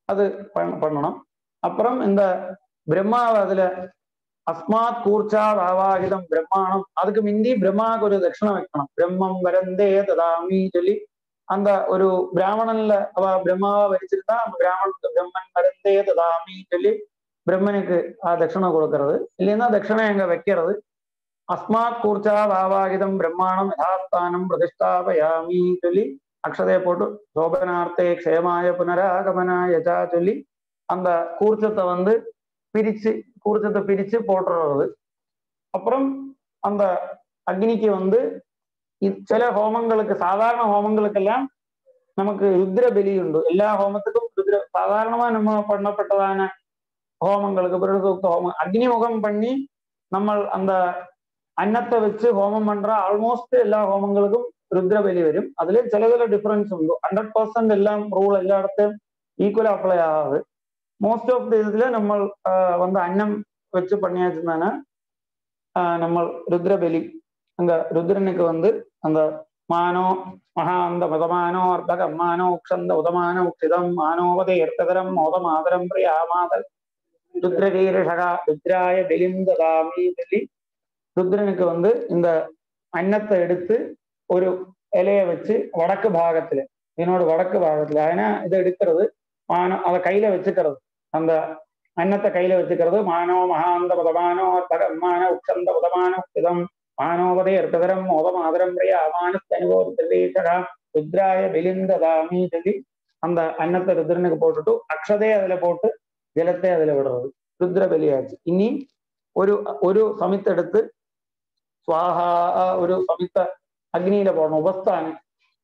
அது பண்ண- பண்ணணும் அப்புறம் இந்த பிரம்மாவை அதுல அஸ்மாத் கூர்ச்சா ஆவாகிதம் பிரம்மாணம் அதுக்கு மிந்தி பிரம்மாவுக்கு ஒரு தட்சிணம் வைக்கணும் பிரம்மம் வரந்தே ததாமி சொல்லி அந்த ஒரு பிராமணன்ல அவ பிரம்மாவா வரிச்சிருந்தா அந்த பிராமணனுக்கு பிரம்மன் வரந்தே ததாமி சொல்லி பிரம்மனுக்கு ஆ தட்சிணம் கொடுக்கறது இல்லைன்னா தட்சிணம் எங்க வைக்கிறது அஸ்மாத் கூர்ச்சா ஆவாகிதம் பிரம்மாணம் யதாஸ்தானம் பிரதிஷ்டாபயாமி சொல்லி அக்ஷதையை போட்டு சோபனார்த்தே க்ஷேமாய புனராகமனாய சா சொல்லி அந்த கூர்ச்சத்தை வந்து பிரிச்சு கூர்ச்சத்தை பிரிச்சு போட்டுறது அப்புறம் அந்த அக்னிக்கு வந்து இ- சில ஹோமங்களுக்கு சாதாரண ஹோமங்களுக்கெல்லாம் நமக்கு ருத்ர பலி உண்டு எல்லா ஹோமத்துக்கும் ருத்ர சாதாரணமா நம்ம பண்ணப்பட்டதான ஹோமங்களுக்கு பிரதோக்த ஹோமம் அக்னி முகம் பண்ணி நம்ம அந்த அன்னத்தை வச்சு ஹோமம் பண்ற ஆல்மோஸ்ட் எல்லா ஹோமங்களுக்கும் ருத்ர பலி വരും അതിൽ ചില ചില ഡിഫറൻസ് ഉണ്ട് ഹൺഡ്രഡ് പെർസെന്റ് എല്ലാം റൂൾ എല്ലായിടത്തും ஈக்குவல் அப்ளை ஆகாது மோஸ்ட் ஆஃப் த இதுல நம்ம ஆஹ், வந்து அன்னம் வச்சு பண்ணியாச்சுன்னா நம்ம ருத்ரபலி அங்க ருத்ரனுக்கு வந்து அந்த மானோ மகாந்த மதமானோ அர்த்தகம் மானோ உக்ஷந்த உதமான உக்ஷிதம் மானோவதை எர்த்தகரம் மோதமாதரம் பிரியாமாதல் ருத்ரவீரஷகா ருத்ராய பெலிந்ததாமி சொல்லி ருத்ரனுக்கு வந்து இந்த அன்னத்தை எடுத்து ஒரு இலைய வச்சு வடக்கு பாகத்துல இதனோட வடக்கு பாகத்துல ஏன்னா இதை எடுக்கிறது மானோ அதை கையில வச்சுக்கிறது அந்த அன்னத்தை கையில வச்சுக்கிறது மானோ மகாந்த பதமானோ தகமான உக்ஷந்த பதமான உக்ஷிதம் மானோபதே அர்த்தகரம் மோதமாதரம் பிரிய அமானஸ்தனுவோ திருவேஷகா ருத்ராய பெலிந்ததாமி சொல்லி அந்த அன்னத்தை ருத்ரனுக்கு போட்டுட்டு அக்ஷதையை அதுல போட்டு ஜலத்தை அதுல விடுறது ருத்ர பலியாச்சு இனி ഒരു ഒരു സമിത്തെടുത്ത് സ്വാഹ ഒരു സമിത്ത അഗ്നിയിലെ പോകണം ഉപസ്ഥാനം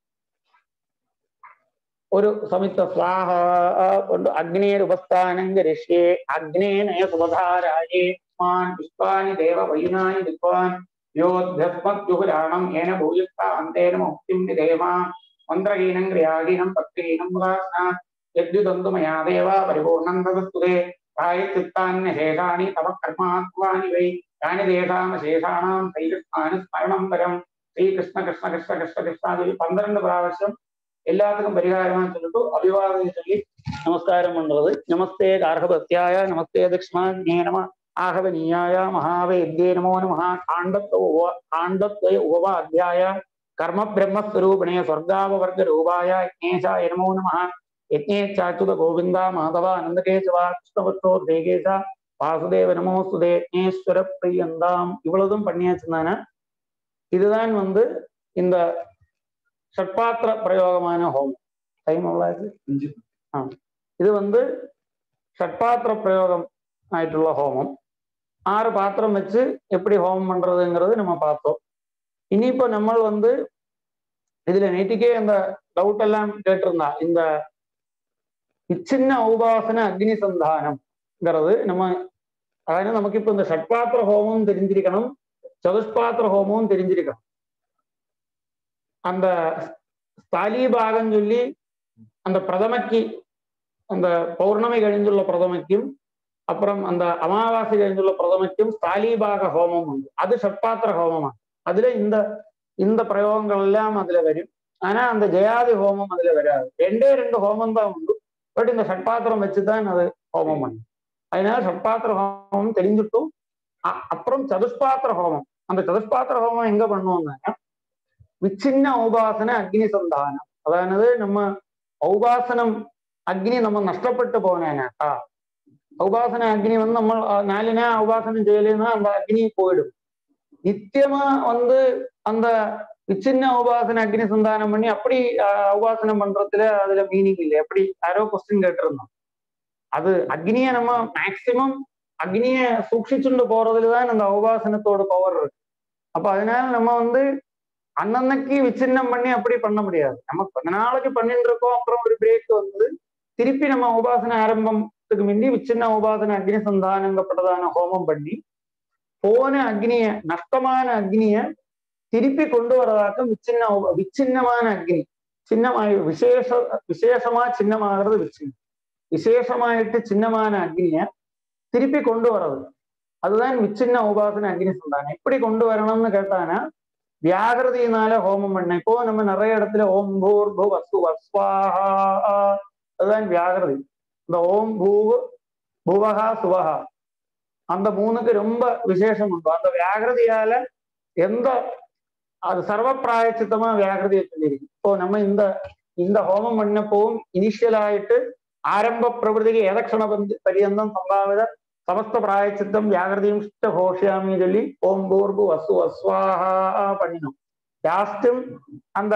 ഒരു സമിത്ത സ്വാഹ കൊണ്ട് അഗ്നേർ ഉപസ്ഥാനം കരിഷ്യേ അഗ്നേനയ സുപധാരായേ മാൻ പുഷ്പാനി ദേവ വൈനാനി വിദ്വാൻ യോധ്യസ്മദ്യുഹുരാണം ഏന ഭൂയുക്ത അന്തേന മുക്തിം വിധേമാ മന്ത്രഹീനം ക്രിയാഹീനം ഭക്തിഹീനം ഉദാസന യദ്യുതന്തുമയാ ദേവ പരിപൂർണം തദസ്തുതേ പ്രായച്ചിത്താന്യശേഷാണി തവ കർമാത്വാനി വൈ യാനി ദേശാമശേഷാണാം ശ്രീകൃഷ്ണാനുസ്മരണം പരം ശ്രീകൃഷ്ണ കൃഷ്ണ കൃഷ്ണ കൃഷ്ണ കൃഷ്ണ சொல்லி பன்னிரண்டு പ്രാവശ്യം எல்லாத்துக்கும் பரிகாரமா சொல்லிட்டு அபிவாதம் சொல்லி நமஸ்காரம் பண்றது நமஸ்தே கார்கபத்தியாய நமஸ்தே தக்ஷ்மாஜ்ஞே நம ஆகவனீயாய மகாவேத்யே நமோ நம காண்டத்வ உப காண்டத்வய உபவாத்தியாய கர்ம பிரம்மஸ்வரூபிணே ஸ்வர்காபவர்க ரூபாய யஜ்ஞேஷாய நமோ நம யஜ்ஞேச்சாச்சுத கோவிந்தா மாதவ அனந்தகேசவா கிருஷ்ணபுத்தோ தேகேச வாசுதேவ நமோஸ்துதே யஜ்ஞேஸ்வர பிரியந்தாம் இவ்வளவுதும் பண்ணியாச்சுதானே இதுதான் வந்து இந்த ஷட்பாத்திர பிரயோகமான ஹோமம் டைம் எவ்வளவு
அஞ்சு
இது வந்து ஷட்பாத்திர பிரயோகம் ஆയിട്ടുള്ള ஹோமம் ஆறு பாத்திரம் வச்சு எப்படி ஹோமம் பண்றதுங்கிறது நம்ம பார்த்தோம் இனியிப்போ நம்ம வந்து இதுல நேற்றுக்கே அந்த டவுட் எல்லாம் கேட்டிருந்தா இந்த விச்சின்ன ஔபாசன அக்னி சந்தானம்ங்கிறது நம்ம அதாவது நமக்கு இப்போ இந்த ஷட்பாத்திர ஹோமம் தெரிஞ்சிருக்கணும் சதுஷ்பாத்திர ஹோமம் தெரிஞ்சிருக்கணும் அந்த ஸ்தாலீபாகம் சொல்லி அந்த பிரதமக்கு அந்த பௌர்ணமி കഴിഞ്ഞുള്ള പ്രഥമയ്ക്കും அப்புறம் அந்த அமாவாசை കഴിഞ്ഞുള്ള பிரதமയ്க்கும் ஸ்தாலீபாக ஹோமம் உண்டு அது ஷட்பாத்திர ஹோமമാണ് அதுல இந்த இந்த பிரயோகங்கள் எல்லாம் அதுல வரும் ஆனா அந்த ஜெயாதி ஹோமம் அதுல வராது ரெண்டே ரெண்டு ஹோமம் தான் உண்டு பட் இந்த ஷட்பாத்திரம் வச்சுதான் அது ஹோமம் பண்ணும் அதனால ஷட்பாத்திர ஹோமம் தெரிஞ்சுட்டும் அ- அப்புறம் சதுஷ்பாத்திர ஹோமம் அந்த சதுஷ்பாத்திர ஹோமம் எங்க பண்ணுவோம்னா விச்சின்ன ஔபாசன அக்னி சந்தானம் அதாவது நம்ம ஔபாசனம் அக்னி நம்ம நஷ்டப்பட்டு போனேனாக்கா ஔபாசன அக்னி வந்து நம்ம அஹ், நாலினா ஔபாசனம் செய்யலைன்னா அந்த அக்னி போயிடும் நித்தியமா வந்து அந்த விச்சின்ன உபாசன அக்னி சந்தானம் பண்ணி அப்படி அஹ், உபாசனம் பண்றதுல அதுல மீனிங் இல்லை அப்படி யாரோ கொஸ்டின் கேட்டிருந்தோம் அது அக்னியை நம்ம மேக்சிமம் அக்னியை சூக்ஷிச்சுண்டு போறதுல தான் அந்த உபாசனத்தோட பவர் இருக்கு அப்ப அதனால நம்ம வந்து அன்னன்னைக்கு விச்சின்னம் பண்ணி அப்படி பண்ண முடியாது நம்ம கொஞ்ச நாளைக்கு பண்ணிட்டு இருக்கோம் அப்புறம் ஒரு பிரேக் வந்து திருப்பி நம்ம உபாசன ஆரம்பத்துக்கு முந்தி விச்சின்ன உபாசன அக்னி சந்தானங்கப்பட்டதான ஹோமம் பண்ணி போன அக்னிய நஷ்டமான அக்னிய திருப்பி கொண்டு வரதாக்க விச்சின்ன உப- விச்சின்னமான அக்னி சின்னமாய் விசேஷ விசேஷமா சின்னமாகிறது விச்சின்னம் விசேஷமாயிட்டு சின்னமான அக்னிய திருப்பி கொண்டு வர்றது அதுதான் விச்சின்ன உபாசன அக்னி சந்தானம் எப்படி கொண்டு வரணும்னு கேட்டானா வியாகிருதியினால ஹோமம் பண்ண இப்போ நம்ம நிறைய இடத்துல ஓம் பூர் பூ வஸ்து வஸ்வாஹா அதுதான் வியாகிருதி இந்த ஓம் பூவ் புவகா சுவகா அந்த மூணுக்கு ரொம்ப விசேஷம் உண்டு அந்த வியாகிருதியால எந்த அது சர்வ பிராயச்சித்தமா வியாகிருதியை சொல்லியிருக்கு இப்போ நம்ம இந்த இந்த ஹோமம் பண்ணப்பவும் இனிஷியல் ஆயிட்டு ஆரம்ப பிரபൃതിക്ക് ഏതക്ഷണ പര്യന്തം സംഭാവിത സമസ്ത പ്രായച്ചിത്തം വ്യാകൃതിയും ഘോഷിയാമി ചൊല്ലി ஓம் பூர்பு வசு வஸ்வாஹா பண்ணினோம் லாஸ்டும் அந்த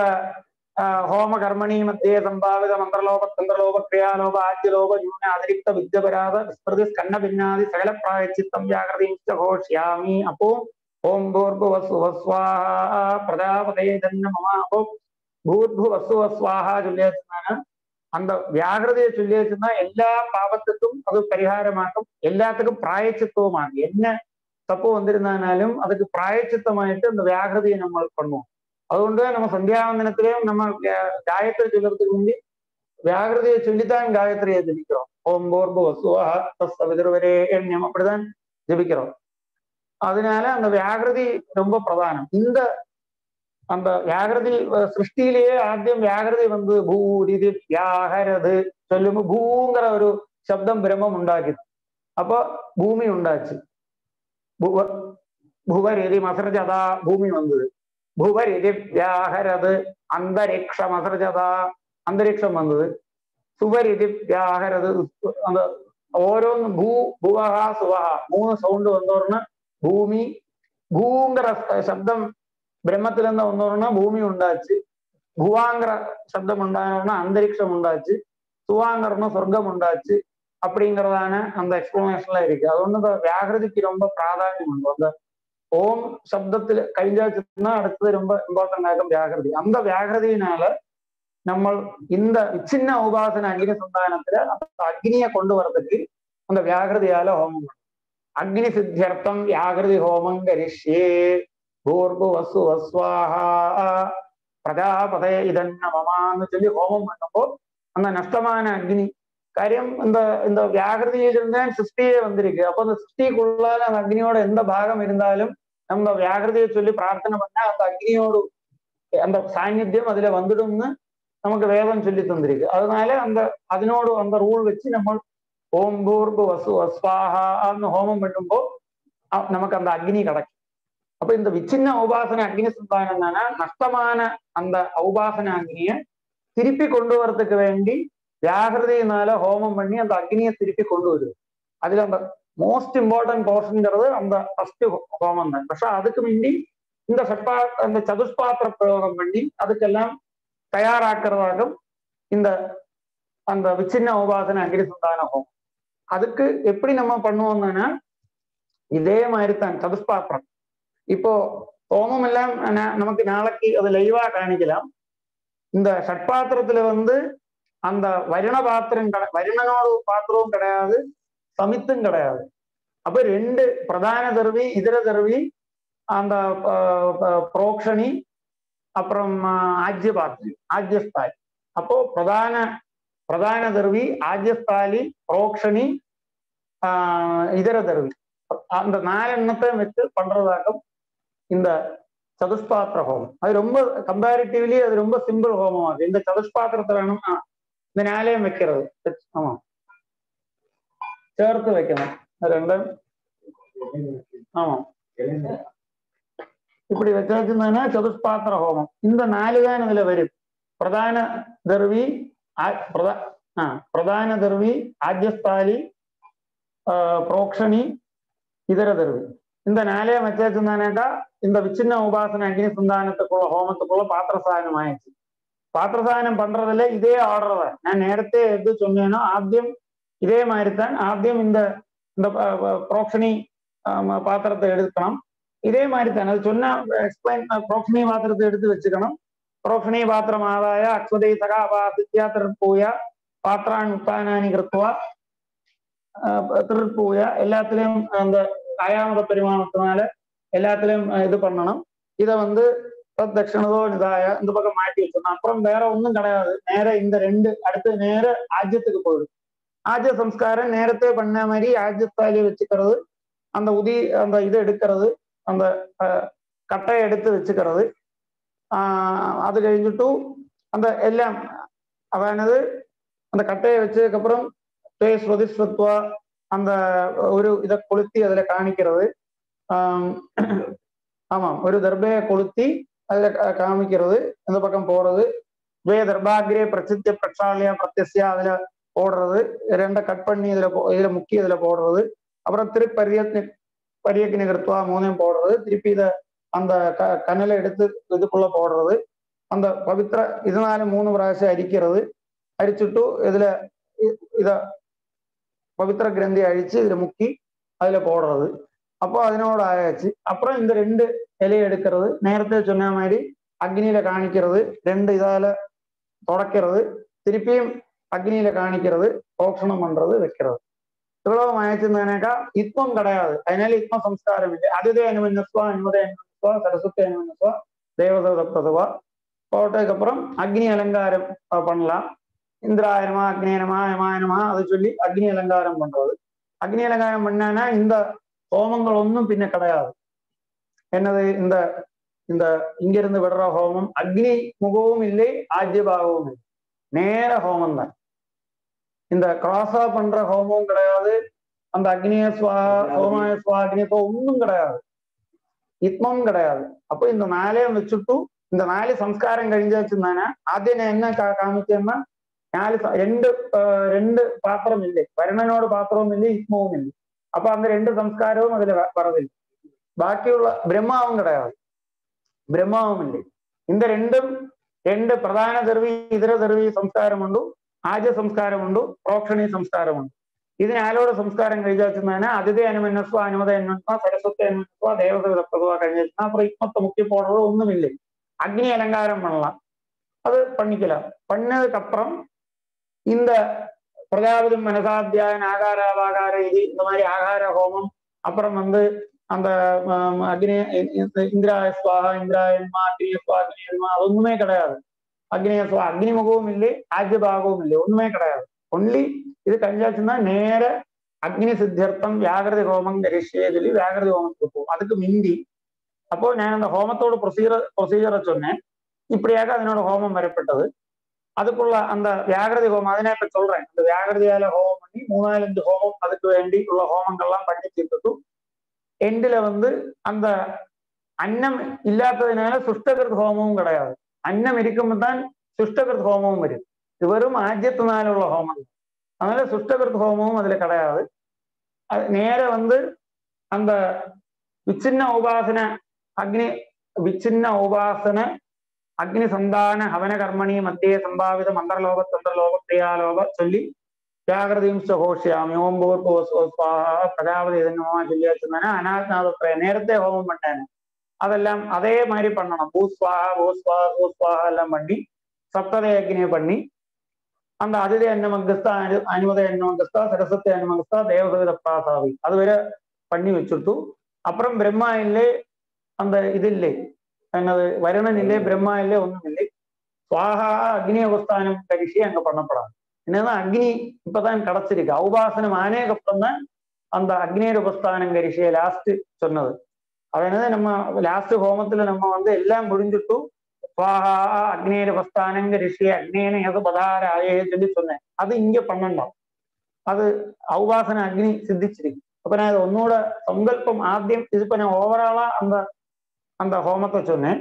ஹோம கர்மணி மத்தியே சம்பாவித மந்திரலோப தந்திரலோப கிரியாலோப ஆஜ்யலோப ന്യൂന അതിരിക്ത വിദ്യപരാധ വിസ്മൃതി സ്കന്ന ഭിന്നാദി സകല പ്രായച്ചിത്തം വ്യാകൃതിയും ഘോഷിയാമി അപ്പോ ഓം ഭൂർഭു വസു വസ്വാഹ പ്രജാപതയെ തന്നെ മമ അപ്പോ ഭൂർഭു വസു വസ്വാഹ ചൊല്ലിയെന്നാണ് அந்த வியாகிருதியை சொல்லியாச்சுன்னா எல்லா பாவத்துக்கும் அது பரிகாரமாக்கும் எல்லாத்துக்கும் பிராயச்சித்துவமாகும் என்ன தப்பு வந்திருந்தாலும் அதுக்கு பிராயச்சித்தமாயிட்டு அந்த வியாகிருதியை நம்ம பண்ணுவோம் അതുകൊണ്ട് நம்ம சந்தியாவந்தனத்திலையும் நம்ம காயத்ரி சொல்றதுக்கு முந்தி வியாகிருதியை சொல்லித்தான் காயத்ரியை ஜபிக்கிறோம் ஓம் போர்பு வசுவரே எண்ணம் அப்படிதான் ஜபிக்கிறோம் அதனால அந்த வியாகிருதி ரொம்ப பிரதானம் இந்த அந்த வியாகிருதி சிருஷ்டியிலேயே ஆദ്യം வியாகிருதி வந்து ഭൂരിതി വ്യാഹരത് ചൊല്ലുമ്പോ ഭൂങ്കര ഒരു ശബ്ദം ബ്രഹ്മം ഉണ്ടാക്കി അപ്പൊ ഭൂമി ഉണ്ടാച്ചു ഭുവ ഭുവരിതി മസർജത ഭൂമി വന്നത് ഭുവരിതി വ്യാഹരത് അന്തരീക്ഷം മസർജത അന്തരീക്ഷം വന്നത് സുവരിതി വ്യാഹരത് அந்த ഓരോന്ന് ഭൂ ഭുവഹ സുവഹ മൂന്ന് സൗണ്ട് വന്നോർന്ന് ഭൂമി ഭൂങ്കര ശബ്ദം பிரம்மத்துல இருந்து வந்தோம்னா பூமி உண்டாச்சு புவாங்கிற சப்தம் உண்டானோம்னா அந்தரிக்ஷம் உண்டாச்சு சுவாங்கர்னா சொர்க்கம் உண்டாச்சு அப்படிங்கிறதான அந்த எக்ஸ்பிளனேஷன்ல இருக்கு அது ஒண்ணு இந்த வியாகிருதிக்கு ரொம்ப பிராதானியம் உண்டு அந்த ஓம் சப்தத்துல கழிஞ்சாச்சுன்னா அடுத்தது ரொம்ப இம்பார்ட்டன்ட் ஆகும் வியாகிருதி அந்த வியாகிருதியினால நம்ம இந்த சின்ன உபாசன அக்னி சந்தானத்துல அந்த அக்னியை கொண்டு வர்றதுக்கு அந்த வியாகிருதியால ஹோமம் பண்ணும் அக்னி சித்தியர்த்தம் வியாகிருதி ஹோமம் கரிஷ்யே பூர்பு வசு வஸ்வாஹா பிரஜாபதே இதன்ன மமான்னு சொல்லி ஹோமம் பண்ணப்போ அந்த நஷ்டமான அக்னி காரியம் இந்த இந்த வியாகிருதியிலிருந்தான் சிருஷ்டியே வந்திருக்கு அப்போ அந்த சிருஷ்டிக்குள்ளால அந்த அக்னியோட எந்த பாகம் இருந்தாலும் நம்ம வியாகிருதியை சொல்லி பிரார்த்தனை பண்ணா அந்த அக்னியோடு அந்த சாநித்தியம் அதுல வந்துடும்னு நமக்கு வேதம் சொல்லி தந்திருக்கு அதனால அந்த അതിനോട് அந்த ரூல் வச்சு நம்ம ஓம் பூர்பு வசு வஸ்வாஹான்னு ஹோமம் பண்ணும்போ நமக்கு அந்த அக்னி கிடைக்கும் அப்ப இந்த விச்சின்ன உபாசன அக்னி சந்தானம் என்னன்னா நஷ்டமான அந்த உபாசன அக்னிய திருப்பி கொண்டு வரதுக்கு வேண்டி வியாகிருதியினால ஹோமம் பண்ணி அந்த அக்னியை திருப்பி கொண்டு வருது அதுல அந்த மோஸ்ட் இம்பார்ட்டன்ட் போர்ஷன்ங்கிறது அந்த ஃபர்ஸ்ட் ஹோமம் தான் പക്ഷെ அதுக்கு முந்தி இந்த சட்பா அந்த சதுஷ்பாத்திர பிரயோகம் பண்ணி அதுக்கெல்லாம் தயாராக்குறதாக இந்த அந்த விச்சின்ன உபாசன அக்னி சந்தான ஹோமம் அதுக்கு எப்படி நம்ம பண்ணுவோம்னா இதே மாதிரி தான் சதுஷ்பாத்திரம் இப்போ ஹோமம் எல்லாம் நமக்கு நாளைக்கு அது லைவா காணிக்கலாம் இந்த ஷட்பாத்திரத்துல வந்து அந்த வருண பாத்திரம் கிடை வருணனோட பாத்திரமும் கிடையாது சமித்தும் கிடையாது அப்ப ரெண்டு பிரதான தருவி இதர தருவி அந்த புரோக்ஷணி அப்புறம் ஆஜ்ய பாத்திரம் ஆஜ்யஸ்தாலி அப்போ பிரதான பிரதான தருவி ஆஜ்யஸ்தாலி புரோக்ஷணி ஆஹ் இதர தருவி அந்த நாலெண்ணத்தை வச்சு பண்றதாகும் இந்த சதுஷ்பாத்திர ஹோமம் அது ரொம்ப கம்பேரிட்டிவ்லி அது ரொம்ப சிம்பிள் ஹோமம் அது இந்த சதுஷ்பாத்திரத்தை வேணும் இந்த நாளையும் வைக்கிறது ஆமா ചേർത്ത് വെക്കണം രണ്ടും ஆமா இப்படி வச்சாச்சுன்னா சதுஷ்பாத்திர ஹோமம் இந்த நாலு தான் இதுல வரும் பிரதான தர்வி பிரதான தர்வி ஆஜ்யஸ்தாலி புரோக்ஷணி இதர தர்வி இந்த நாளே வச்சாச்சுன்னாக்கா இந்த விச்சின்ன உபாசன அக்னி சந்தானத்துக்குள்ள ஹோமத்துக்குள்ள பாத்திரசாதனம் ஆயிடுச்சு பாத்திரசாதனம் பண்றதுல இதே ஆர்டர் தான் நான் நேரத்தே எது சொன்னேனோ ஆദ്യം இதே மாதிரி தான் ஆദ്യം இந்த இந்த புரோக்ஷணி பாத்திரத்தை எடுக்கணும் இதே மாதிரி தான் அது சொன்ன எக்ஸ்பிளைன் புரோக்ஷணி பாத்திரத்தை எடுத்து வச்சுக்கணும் புரோக்ஷணி பாத்திரம் ஆதாய அக்ஷதை சகா அபாசித்யா திருப்பூய பாத்திரான் உத்தானானி கிருத்துவா திருப்பூய எல்லாத்துலயும் அந்த ஆயாமத பெருமானத்தினால எல்லாத்துலயும் இது பண்ணணும் இதை வந்து தட்சிணதோ இதாய இந்த பக்கம் மாட்டி வச்சிடணும் அப்புறம் வேற ஒன்றும் கிடையாது நேர இந்த ரெண்டு அடுத்து நேர ஆஜ்யத்துக்கு போயிடும் ஆஜ்ய சம்ஸ்காரம் நேரத்தே பண்ண மாதிரி ஆஜ்யத்தாலி வச்சுக்கிறது அந்த உதி அந்த இது எடுக்கிறது அந்த கட்டையை எடுத்து வச்சுக்கிறது ஆஹ் அது കഴിഞ്ഞിട്ടു அந்த எல்லாம் அதானது அந்த கட்டையை வச்சதுக்கப்புறம் தே ஸ்ருதிஸ்வத்வ அந்த ஒரு இதை கொளுத்தி அதுல காணிக்கிறது ஆம், ஆமாம் ஒரு தர்பையை கொளுத்தி அதுல கா- காமிக்கிறது இந்த பக்கம் போறது வே தர்பாகிரே பிரசித்திய பிரக்ஷாலியா பிரத்யசியா அதுல போடுறது ரெண்டை கட் பண்ணி இதுல போ- இதுல முக்கி இதுல போடுறது அப்புறம் திருப்பி பரியக்னி பரியக்னி கிருத்வா மூணையும் போடுறது திருப்பி இத அந்த க கண்ணில எடுத்து இதுக்குள்ள போடுறது அந்த பவித்ர இதனால மூணு പ്രാവശ്യം அரிக்கிறது அரிச்சுட்டு இதுல இ- இத பவித்ர கிரந்தி அழிச்சு இதுல முக்கி அதுல போடுறது அப்போ அதனோட ஆயாச்சு அப்புறம் இந்த ரெண்டு இலையை எடுக்கிறது நேரத்தை சொன்ன மாதிரி அக்னியில காணிக்கிறது ரெண்டு இதால தொடக்கிறது திருப்பியும் அக்னியில காணிக்கிறது போஷணம் பண்றது வைக்கிறது இவ்வளவு ஆயிடுச்சுனாக்கா இத்மம் கிடையாது அதனால இத்ம சம்ஸ்காரம் இல்லை அதுதே அனுமன்யஸ்வா அனுமத அனுமன்யஸ்வா சரஸ்வதி அனுமன்யஸ்வா தேவதூத பிரதுவா போட்டதுக்கு அப்புறம் அக்னி அலங்காரம் அஹ், பண்ணலாம் இந்திராயனமா அக்னியனமா யமாயனமா அதை சொல்லி அக்னி அலங்காரம் பண்றது அக்னி அலங்காரம் பண்ணானா இந்த ஹோமங்கள் ஒன்றும் பின்ன கிடையாது என்னது இந்த இந்த இங்கிருந்து விடுற ஹோமம் அக்னி முகവും இல்லை ஆஜ்யபாகവും இல்லை நேர ஹோமம் தான் இந்த கிராஸா பண்ற ஹோமம் கிடையாது அந்த அக்னிய ஸ்வா ஹோமாய ஸ்வா அக்னி ஸ்வா ஒன்றும் கிடையாது இத்மம் கிடையாது അപ്പൊ இந்த നാലേം വെച്ചിട്ടു இந்த നാല് സംസ്കാരം കഴിഞ്ഞാச்சுന്നാണ് ആദ്യം ഞാൻ എന്നെ കാ- കാണിച്ചെന്ന നാല് സ- രണ്ട് ആ, രണ്ട് പാത്രമില്ലേ വരുണനോട് പാത്രവുമില്ല ഇത്മവുമില്ല അപ്പൊ അന്ന് രണ്ട് സംസ്കാരവും അതിൽ പറഞ്ഞില്ല ബാക്കിയുള്ള ബ്രഹ്മാവും കിടயாது ബ്രഹ്മാവുമില്ലേ இந்த ரெண்டும் രണ്ട് പ്രധാന ദർവി ഇതര ദർവി സംസ്കാരമുണ്ട് ആദ്യ സംസ്കാരമുണ്ട് പ്രോക്ഷണീയ സംസ്കാരമുണ്ട് ഇതിന് ആലോട് സംസ്കാരം കഴിച്ചാச்சுന്നാണ് അതിഥി അനുമന്യസ്വ അനുമത അനുമന്യസ്വ സരസ്വതി അനുമന്യസ്വ ദേവത പ്രതുവ കഴിഞ്ഞാச்சுன்னா அப்புறம் இத்மத்தை முக்கிய போடுறது ஒண்ணும் இல்லை அக்னி அலங்காரம் பண்ணலாம் அது பண்ணிக்கலாம் பண்ணதுக்கு அப்புறம் இந்த பிரஜாபதி மனசாத்தியாயன் ஆகார அவாகார இது இந்த மாதிரி ஆகார ஹோமம் அப்புறம் வந்து அந்த ஆம், அக்னி இந்த இந்திராய சுவாகா இந்திராயன்மா அக்னிய சுவா அக்னியன்மா அது ஒண்ணுமே கிடையாது அக்னிய சுவா அக்னி முகവും இல்லை ஆஜ்ய பாகവും இல்லை ஒண்ணுமே கிடையாது ஒன்லி இது கஞ்சாச்சுன்னா நேர அக்னி சித்தியர்த்தம் வியாகிருதி ஹோமம் கரிஷ்யே சொல்லி வியாகிருதி ஹோமத்துக்கு போகும் அதுக்கு மிந்தி அப்போ நான் அந்த ஹோமத்தோட ப்ரொசீஜர் ப்ரொசீஜரை சொன்னேன் இப்படியாக அதனோட ஹோமம் வரப்பட்டது அதுக்குள்ள அந்த வியாகிருதி ஹோமம் அதனை இப்ப சொல்றேன் அந்த வியாகிருதியால ஹோமம் பண்ணி மூணாலஞ்சு ஹோமம் அதுக்கு வேண்டி உள்ள ஹோமங்கள்லாம் பண்ணி தீர்த்துட்டு எண்டில வந்து அந்த அன்னம் இல்லாததுனால சுஷ்டகிருத் ஹோமமும் கிடையாது அன்னம் இருக்கும்போது தான் சுஷ்டகிருத் ஹோமமும் வரும் இது வெறும் ஆஜ்யத்தினாലുള്ള ஹோமம் அதனால சுஷ்டகிருத் ஹோமமும் அதுல கிடையாது அது நேர வந்து அந்த விச்சின்ன உபாசன அக்னி விச்சின்ன உபாசன அக்னி சந்தான ஹவன கர்மணி மத்திய சம்பாவித மந்திரலோக சந்திரலோக பிரியாலோக சொல்லி ஜாகிரதையும் சகோஷியாமி ஓம் பூர் பிரஜாபதி என்னமா சொல்லி வச்சிருந்தானே அநாத்நாத நேரத்தை ஹோமம் பண்ணானே அதெல்லாம் அதே மாதிரி பண்ணணும் பூஸ்வாகா பூஸ்வாகா பூஸ்வாகா எல்லாம் பண்ணி சப்ததை அக்னியை பண்ணி அந்த அதிதி அன்னமங்கஸ்தா அனு அனுமத அன்னமங்கஸ்தா சரஸ்வதி அன்னமங்கஸ்தா தேவதவித பிராசாவி அதுவரை பண்ணி வச்சுட்டு அப்புறம் பிரம்மா இல்லை அந்த இது இல்லை என்னது வருணன் இல்லை பிரம்மா இல்லை ஒண்ணும் இல்லை சுவாகா அக்னி உபஸ்தானம் கரிசி அங்க பண்ணப்படாது என்னன்னா அக்னி இப்பதான் கிடைச்சிருக்கு ஔபாசனம் ஆனேக்கு அப்புறம் தான் அந்த அக்னியர் உபஸ்தானம் கரிசியை லாஸ்ட் சொன்னது அதனால நம்ம லாஸ்ட் ஹோமத்துல நம்ம வந்து எல்லாம் முடிஞ்சுட்டு சுவாகா அக்னேர உபஸ்தானம் ரிஷி அக்னேன எது பதாராயே சொல்லி சொன்னேன் அது இங்க பண்ணண்டாம் அது ஔபாசன அக்னி சித்திச்சிருக்கு அப்ப நான் இதை ஒன்னோட சங்கல்பம் ஆദ്യം இதுப்ப நான் ஓவராலா அந்த அந்த ஹோமத்தை சொன்னேன்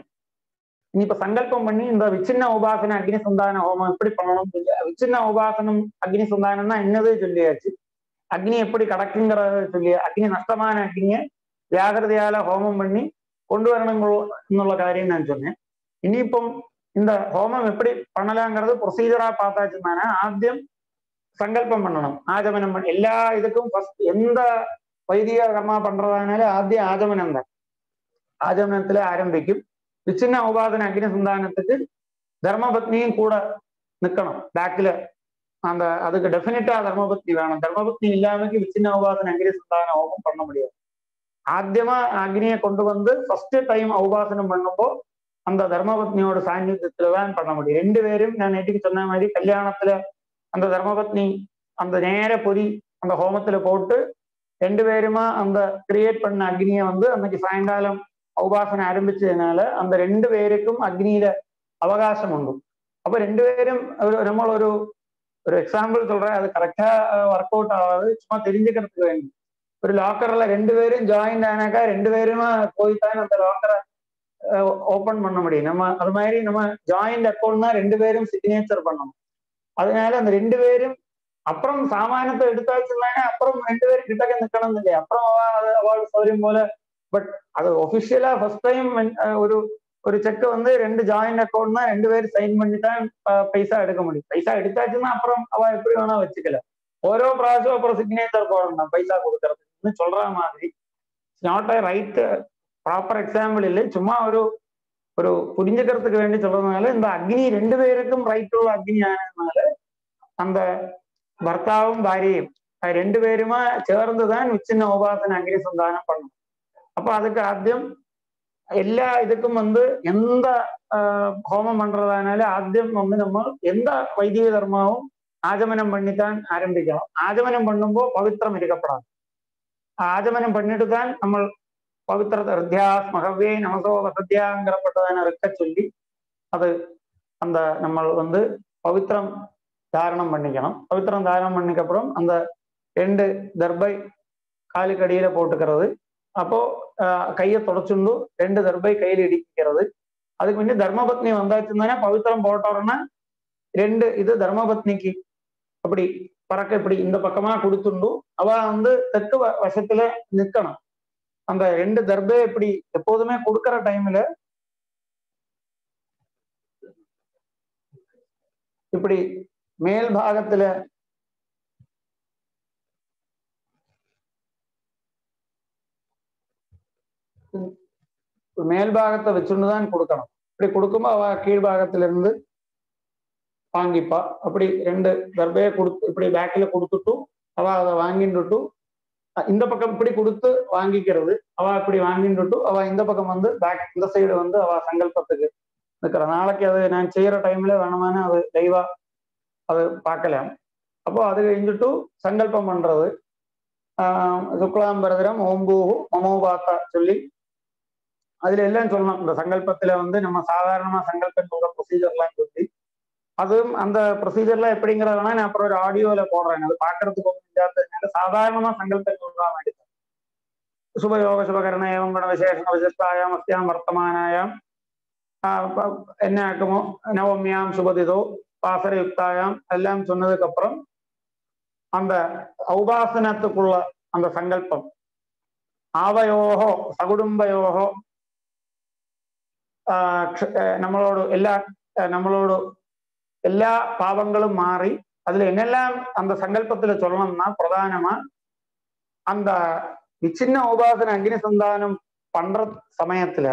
நீ இப்ப சங்கல்பம் பண்ணி இந்த விச்சின்ன உபாசன அக்னி சந்தான ஹோமம் எப்படி பண்ணணும் சொல்லி விச்சின்ன உபாசனம் அக்னி சந்தானம்னா என்னது சொல்லியாச்சு அக்னி எப்படி கடக்குங்கிறத சொல்லி அக்னி நஷ்டமான அக்னியை வியாகிருதியால ஹோமம் பண்ணி கொண்டு வரணுங்களோ എന്നുള്ള காரியம் நான் சொன்னேன் இனியிപ്പം இந்த ஹோமம் எப்படி பண்ணலாங்கிறது ப்ரொசீஜரா பார்த்தாச்சுன்னா ஆദ്യം சங்கல்பம் பண்ணணும் ஆஜமனம் பண்ண எல்லா இதுக்கும் ஃபர்ஸ்ட் எந்த வைதிக கர்மா பண்றதானாலும் ஆദ്യം ஆஜமனம் தான் ஆஜமனத்துல ஆரம்பிக்கும் விச்சின்ன உபாதன அக்னி சந்தானத்துக்கு தர்மபத்னியும் கூட நிக்கணும் பேக்ல அந்த அதுக்கு டெஃபினட்டா தர்மபத்னி வேணும் தர்மபத்னி இல்லாமக்கு விச்சின்ன உபாதன அக்னி சந்தான ஹோமம் பண்ண முடியாது ஆദ്யமா அக்னியை கொண்டு வந்து ஃபர்ஸ்ட் டைம் உபாசனம் பண்ணும்போ அந்த தர்மபத்னியோட சாநித்தியத்துல தான் பண்ண முடியும் ரெண்டு பேரும் நான் நேற்றுக்கு சொன்ன மாதிரி கல்யாணத்துல அந்த தர்மபத்னி அந்த நேர பொறி அந்த ஹோமத்துல போட்டு ரெண்டு பேருமா அந்த கிரியேட் பண்ண அக்னியை வந்து அன்னைக்கு சாயங்காலம் உபாசனை ஆரம்பிச்சதுனால அந்த ரெண்டு പേർക്കും അഗ്നിയില് അവകാശമുണ്ട് അപ്പൊ രണ്ടുപേരും ഒരു നമ്മളൊരു ஒரு எக்ஸாம்பிள் சொல்றேன் அது கரெக்டா ஒர்க் அவுட் ஆகாது சும்மா தெரிஞ்சுக்கிறதுக்கு வேண்டி ஒரு லாக்கர்ல ரெண்டு பேரும் ஜாயின் ஆனாக்கா ரெண்டு பேருமா போய் தான் அந்த லாக்கரை ஓபன் பண்ண முடியும் நம்ம அது மாதிரி நம்ம ஜாயிண்ட் அக்கௌண்ட் தான் ரெண்டு பேரும் சிக்னேச்சர் பண்ணணும் அதனால அந்த ரெண்டு பேரும் அப்புறம் சாமானத்தை எடுத்தாச்சுனாங்க அப்புறம் ரெண்டு பேரும் கிட்டக்க நிக்கணும் இல்லையா அப்புறம் அவள் சௌரியம் போல பட் அது ஒபிஷியலா ஃபர்ஸ்ட் டைம் ஒரு ஒரு செக் வந்து ரெண்டு ஜாயிண்ட் அக்கௌண்ட் தான் ரெண்டு பேரும் சைன் பண்ணி தான் பைசா எடுக்க முடியும் பைசா எடுத்தாச்சுன்னா அப்புறம் அவ எப்படி வேணா வச்சுக்கல ஓரோ ப்ராசஸும் அப்புறம் சிக்னேச்சர் போடணும் பைசா கொடுக்கறதுன்னு சொல்ற மாதிரி not a right proper example இல்லை சும்மா ஒரு ஒரு புரிஞ்சுக்கிறதுக்கு வேண்டி சொல்றதுனால இந்த அக்னி ரெண்டு பேருக்கும் ரைட் உள்ள அக்னி ஆனதுனால அந்த பர்த்தாவும் பாரியையும் ரெண்டு பேருமா சேர்ந்துதான் விச்சின்ன உபாசன அக்னி சந்தானம் பண்ணணும் அப்ப அதுக்கு ஆദ്യം எல்லா இதுக்கும் வந்து எந்த ஹோமம் பண்றதானாலும் ஆദ്യം வந்து நம்ம எந்த வைதிக தர்மாவும் ஆஜமனம் பண்ணித்தான் ஆரம்பிக்கணும் ஆஜமனம் பண்ணும்போ பவித்திரம் இருக்கப்படாது ஆஜமனம் பண்ணிட்டு தான் நம்ம பவித்திர ஹிருத்யா மகவே நமசோ வசத்தியாங்கிறப்பட்டதான இருக்க சொல்லி அது அந்த நம்ம வந்து பவித்திரம் தாரணம் பண்ணிக்கணும் பவித்திரம் தாரணம் பண்ணிக்கப்புறம் அந்த ரெண்டு தர்பை காலுக்கடியில போட்டுக்கிறது அப்போ கையை தொடச்சுண்டு ரெண்டு தர்பை கையில் இடிக்கிறது அதுக்கு முன்னே தர்மபத்னி வந்தாச்சுன்னா பவித்திரம் போட்டோம்னா ரெண்டு இது தர்மபத்னிக்கு அப்படி பறக்க இப்படி இந்த பக்கமா கொடுத்துண்டு அவ வந்து தெற்கு வசத்துல நிக்கணும் அந்த ரெண்டு தர்பே இப்படி எப்போதுமே கொடுக்கற டைம்ல இப்படி மேல் பாகத்துல மேல் பாகத்தை வச்சுட்டு தான் கொடுக்கணும் இப்படி கொடுக்கும்போது அவ கீழ்பாகத்துல இருந்து வாங்கிப்பா அப்படி ரெண்டு தர்பையை கொடுத்து இப்படி பேக்கில் கொடுத்துட்டும் அவ அதை வாங்கிட்டு இந்த பக்கம் இப்படி கொடுத்து வாங்கிக்கிறது அவ இப்படி வாங்கிட்டு அவ இந்த பக்கம் வந்து பேக் இந்த சைடு வந்து அவ சங்கல்பத்துக்கு இருக்கிற நாளைக்கு அது நான் செய்யற டைம்ல வேணுமானு அது லைவா அது பார்க்கலாம் அப்போ அது கழிஞ்சிட்டு சங்கல்பம் பண்றது ஆஹ் சுக்லாம்பரதரம் ஓம்பூஹு மமோபாத்தா சொல்லி அதுல எல்லாம் சொல்லணும் இந்த சங்கல்பத்துல வந்து நம்ம சாதாரணமா சங்கல்பம் சொல்ற ப்ரொசீஜர்லாம் சொல்லி அதுவும் அந்த ப்ரொசீஜர்லாம் எப்படிங்கிறதுனா நான் அப்புறம் ஒரு ஆடியோல போடுறேன் அது பாக்குறதுக்கு ஒன்றும் இல்லாததுனால சாதாரணமா சங்கல்பம் சொல்றா வேண்டி சுபயோக சுபகரண ஏவம் குண விசேஷண விசிஷ்டாயாம் அஸ்யாம் வர்த்தமானாயாம் என்ன ஆக்குமோ நவமியாம் சுபதிதோ பாசரயுக்தாயாம் எல்லாம் சொன்னதுக்கு அப்புறம் அந்த ஔபாசனத்துக்குள்ள அந்த சங்கல்பம் ஆவயோகோ சகுடும்பயோகோ നമ്മളോട് എല്ലാ നമ്മളോട് எல்லா பாவங்களும் மாறி அதுல என்னெல்லாம் அந்த சங்கல்பத்துல சொல்லணும்னா பிரதானமா அந்த விச்சின்ன உபாசன அக்னி சந்தானம் பண்ற சமயத்துல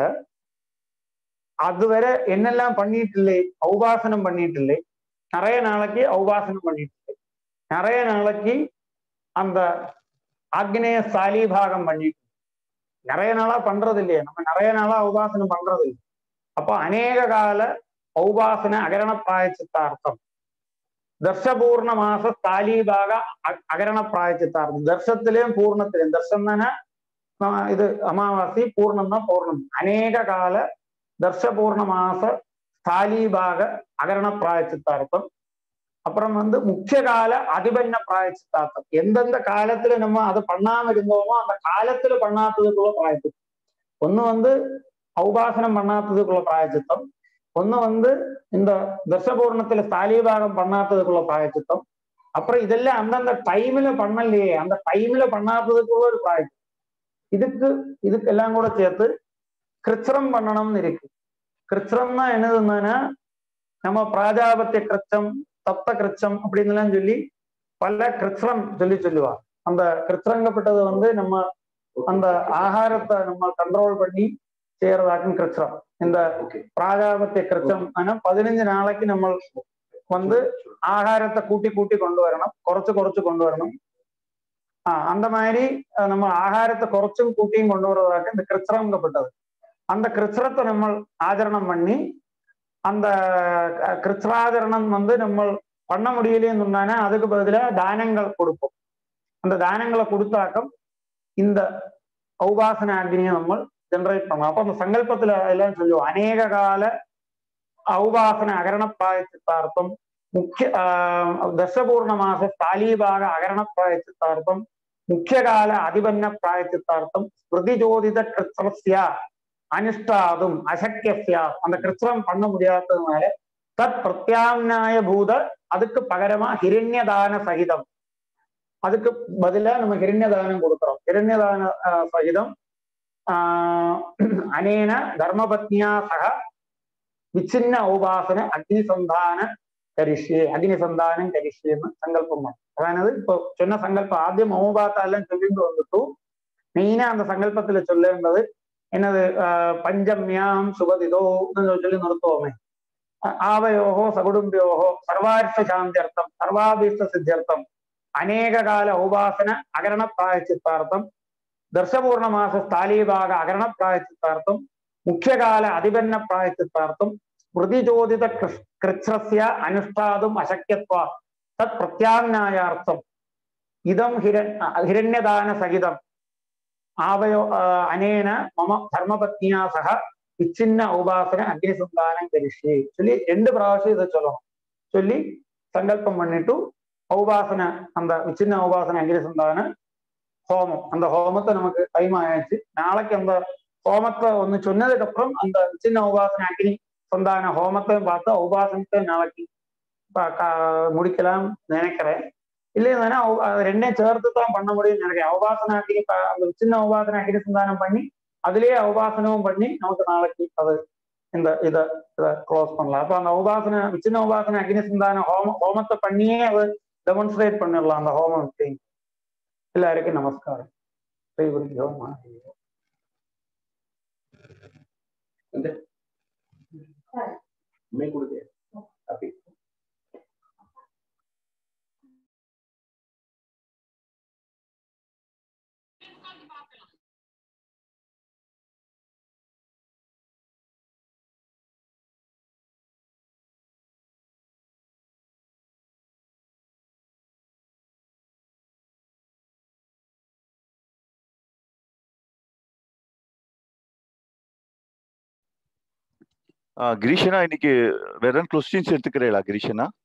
அதுவரை என்னெல்லாம் பண்ணிட்டு இல்லை ஔபாசனம் பண்ணிட்டு இல்லை நிறைய நாளைக்கு ஔபாசனம் பண்ணிட்டு இல்லை நிறைய நாளைக்கு அந்த ஆக்னேய சாலிபாகம் பண்ணிட்டு நிறைய நாளா பண்றது இல்லையே நம்ம நிறைய நாளா உபாசனம் பண்றது இல்லை அப்போ அநேக கால ஔபாசன அகரண பிராயச்சித்தார்த்தம் தர்ஷபூர்ண மாச தாலீபாக அகரண பிராயச்சித்தார்த்தம் தர்ஷத்திலேயும் பூர்ணத்திலேயும் தர்ஷம் தானே இது அமாவாசை பூர்ணம் தான் பௌர்ணமி அநேக கால தர்ஷபூர்ண மாச ஸ்தாலீபாக அகரண பிராயச்சித்தார்த்தம் அப்புறம் வந்து முக்கிய கால அதிபன்ன பிராயச்சித்தார்த்தம் எந்தெந்த காலத்துல நம்ம அதை பண்ணாம இருந்தோமோ அந்த காலத்துல பண்ணாததுக்குள்ள பிராயச்சித்தம் ஒண்ணு வந்து ஔபாசனம் பண்ணாததுக்குள்ள பிராயச்சித்தம் ஒண்ணு வந்து இந்த தர்ஷபூர்ணத்துல ஸ்தாலீபாகம் பண்ணாததுக்குள்ள பிராயச்சித்தம் அப்புறம் இதெல்லாம் அந்தந்த டைம்ல பண்ணலையே அந்த டைம்ல பண்ணாததுக்குள்ள ஒரு பிராயச்சித்தம் இதுக்கு இதுக்கெல்லாம் கூட சேர்த்து கிருச்சிரம் பண்ணணும்னு இருக்கு கிருச்சிரம்னா என்னதுன்னா நம்ம பிராஜாபத்திய கிருச்சம் தப்த கிருச்சம் அப்படின்னு எல்லாம் சொல்லி பல கிருச்சிரம் சொல்லி சொல்லுவா அந்த கிருச்சிரங்கப்பட்டது வந்து நம்ம அந்த ஆகாரத்தை நம்ம கண்ட்ரோல் பண்ணி செய்யறதாக்கும் கிருச்சிரம் இந்த பிராஜாபத்திய கிருச்சம் ஆனா பதினஞ்சு நாளைக்கு நம்ம வந்து ஆகாரத்தை கூட்டி கூட்டி கொண்டு வரணும் குறைச்சு குறைச்சு கொண்டு வரணும் ஆஹ் அந்த மாதிரி நம்ம ஆகாரத்தை குறைச்சும் கூட்டியும் கொண்டு வருவதாக இந்த கிருச்சிரங்கப்பட்டது அந்த கிருச்சிரத்தை நம்ம ஆச்சரணம் பண்ணி அந்த கிருச்சிராச்சரணம் வந்து நம்ம பண்ண முடியலைன்னு சொன்னானே அதுக்கு பதிலாக தானங்கள் கொடுப்போம் அந்த தானங்களை கொடுத்தாக்கம் இந்த ஔபாசன அக்னியை நம்ம ஜெனரேட் பண்ணலாம் அப்போ அந்த சங்கல்பத்துல எல்லாம் சொல்லுவோம் அநேக கால ஔபாசன அகரண பிராயச்சித்தார்த்தம் മുഖ്യ ദശപൂർണമാസ സ്ഥാലീഭാഗ അകരണ പ്രായച്ചിത്താർത്ഥം മുഖ്യകാല അതിപന്ന പ്രായച്ചിത്താർത്ഥം ஸ்மிருதிஜோதித கிருத்ரஸ்ய அனுஷ்டாதும் அசக்கியஸ்ய அந்த கிருத்ரம் பண்ண முடியாததுனால தத் பிரத்யாம்னாய பூத அதுக்கு பகரமா ஹிரண்யதான சகிதம் அதுக்கு பதிலா நம்ம ஹிரண்யதானம் கொடுக்கிறோம் ஹிரண்யதான ஆஹ், சகிதம் ஆஹ், அனேன தர்மபத்னியா சக விச்சின்ன உபாசன அக்னிசந்தான கரிஷ்யே அக்னிசந்தானம் கரிஷ்யேன்னு சங்கல்பம் பண்ணோம். அதானது இப்போ சொன்ன சங்கல்பம் ஆദ്യം ஓபாத்தாலாம் சொல்லிட்டு வந்துட்டு மெயினா அந்த சங்கல்பத்துல சொல்லேண்டது என்னது ஆஹ், பஞ்சம்யாம் சுபதிதோ சொல்லி நிறுத்துவோமே ஆ- ஆவயோகோ சகுடும்பியோகோ சர்வார்த்த சாந்தியர்த்தம் சர்வாபீஷ்ட சித்தியர்த்தம் அநேக கால உபாசன அகரண பிராயச்சித்தார்த்தம் தர்ஷபூர்ணமாச ஸ்தாலீபாக அகரண பிராயச்சித்தார்த்தம் முக்கியகால அதிபன்ன பிராயச்சித்தார்த்தம் ஸ்மிருதிஜோதித கிருஷ்- கிருச்ரஸ்ய அனுஷ்டாதும் அசக்கியத்வா தத் பிரத்யாம்னாயார்த்தம் இதம் ஹிர ஹிரண்யதான சகிதம் ஆவயோ ஆஹ், அனேன மம தர்மபத்னியா சக விச்சின்ன உபாசன அக்னிசந்தானம் கரிஷி சொல்லி ரெண்டு பிராവശ്யம் இதை சொல்லணும் சொல்லி சங்கல்பம் பண்ணிட்டு உபாசன அந்த விச்சின்ன உபாசன அக்னிசந்தான ஹோமம் அந்த ஹோமத்தை நமக்கு டைம் ஆயாச்சு நாளைக்கு அந்த ஹோமத்தை ஒன்று சொன்னதுக்கு அப்புறம் அந்த சின்ன உபாசன அக்னி சந்தான ஹோமத்தையும் பார்த்து உபாசனத்தை நாளைக்கு ப- க- முடிக்கலாம் நினைக்கிறேன் இல்லைன்னா உ- அது ரெண்டையும் சேர்த்து தான் பண்ண முடியும்னு நினைக்கிறேன் உபாசன அக்னி ப- அந்த சின்ன உபாசன அக்னி சந்தானம் பண்ணி அதுலயே உபாசனமும் பண்ணி நமக்கு நாளைக்கு அது இந்த இதை இதை க்ளோஸ் பண்ணலாம் அப்போ அந்த உபாசன சின்ன உபாசன அக்னி சந்தான ஹோம ஹோமத்தை பண்ணியே அதை டெமான்ஸ்ட்ரேட் பண்ணிடலாம் அந்த ஹோமம் thing. எல்லாருக்கும் நமஸ்காரம் ஸ்ரீ குருஜோ மகாதேவ
मैं कुछ दे अभी
கிரீஷனா இன்னைக்கு வேற கொஸ்டின்ஸ் எடுத்துக்கிறீங்களா கிரீஷனா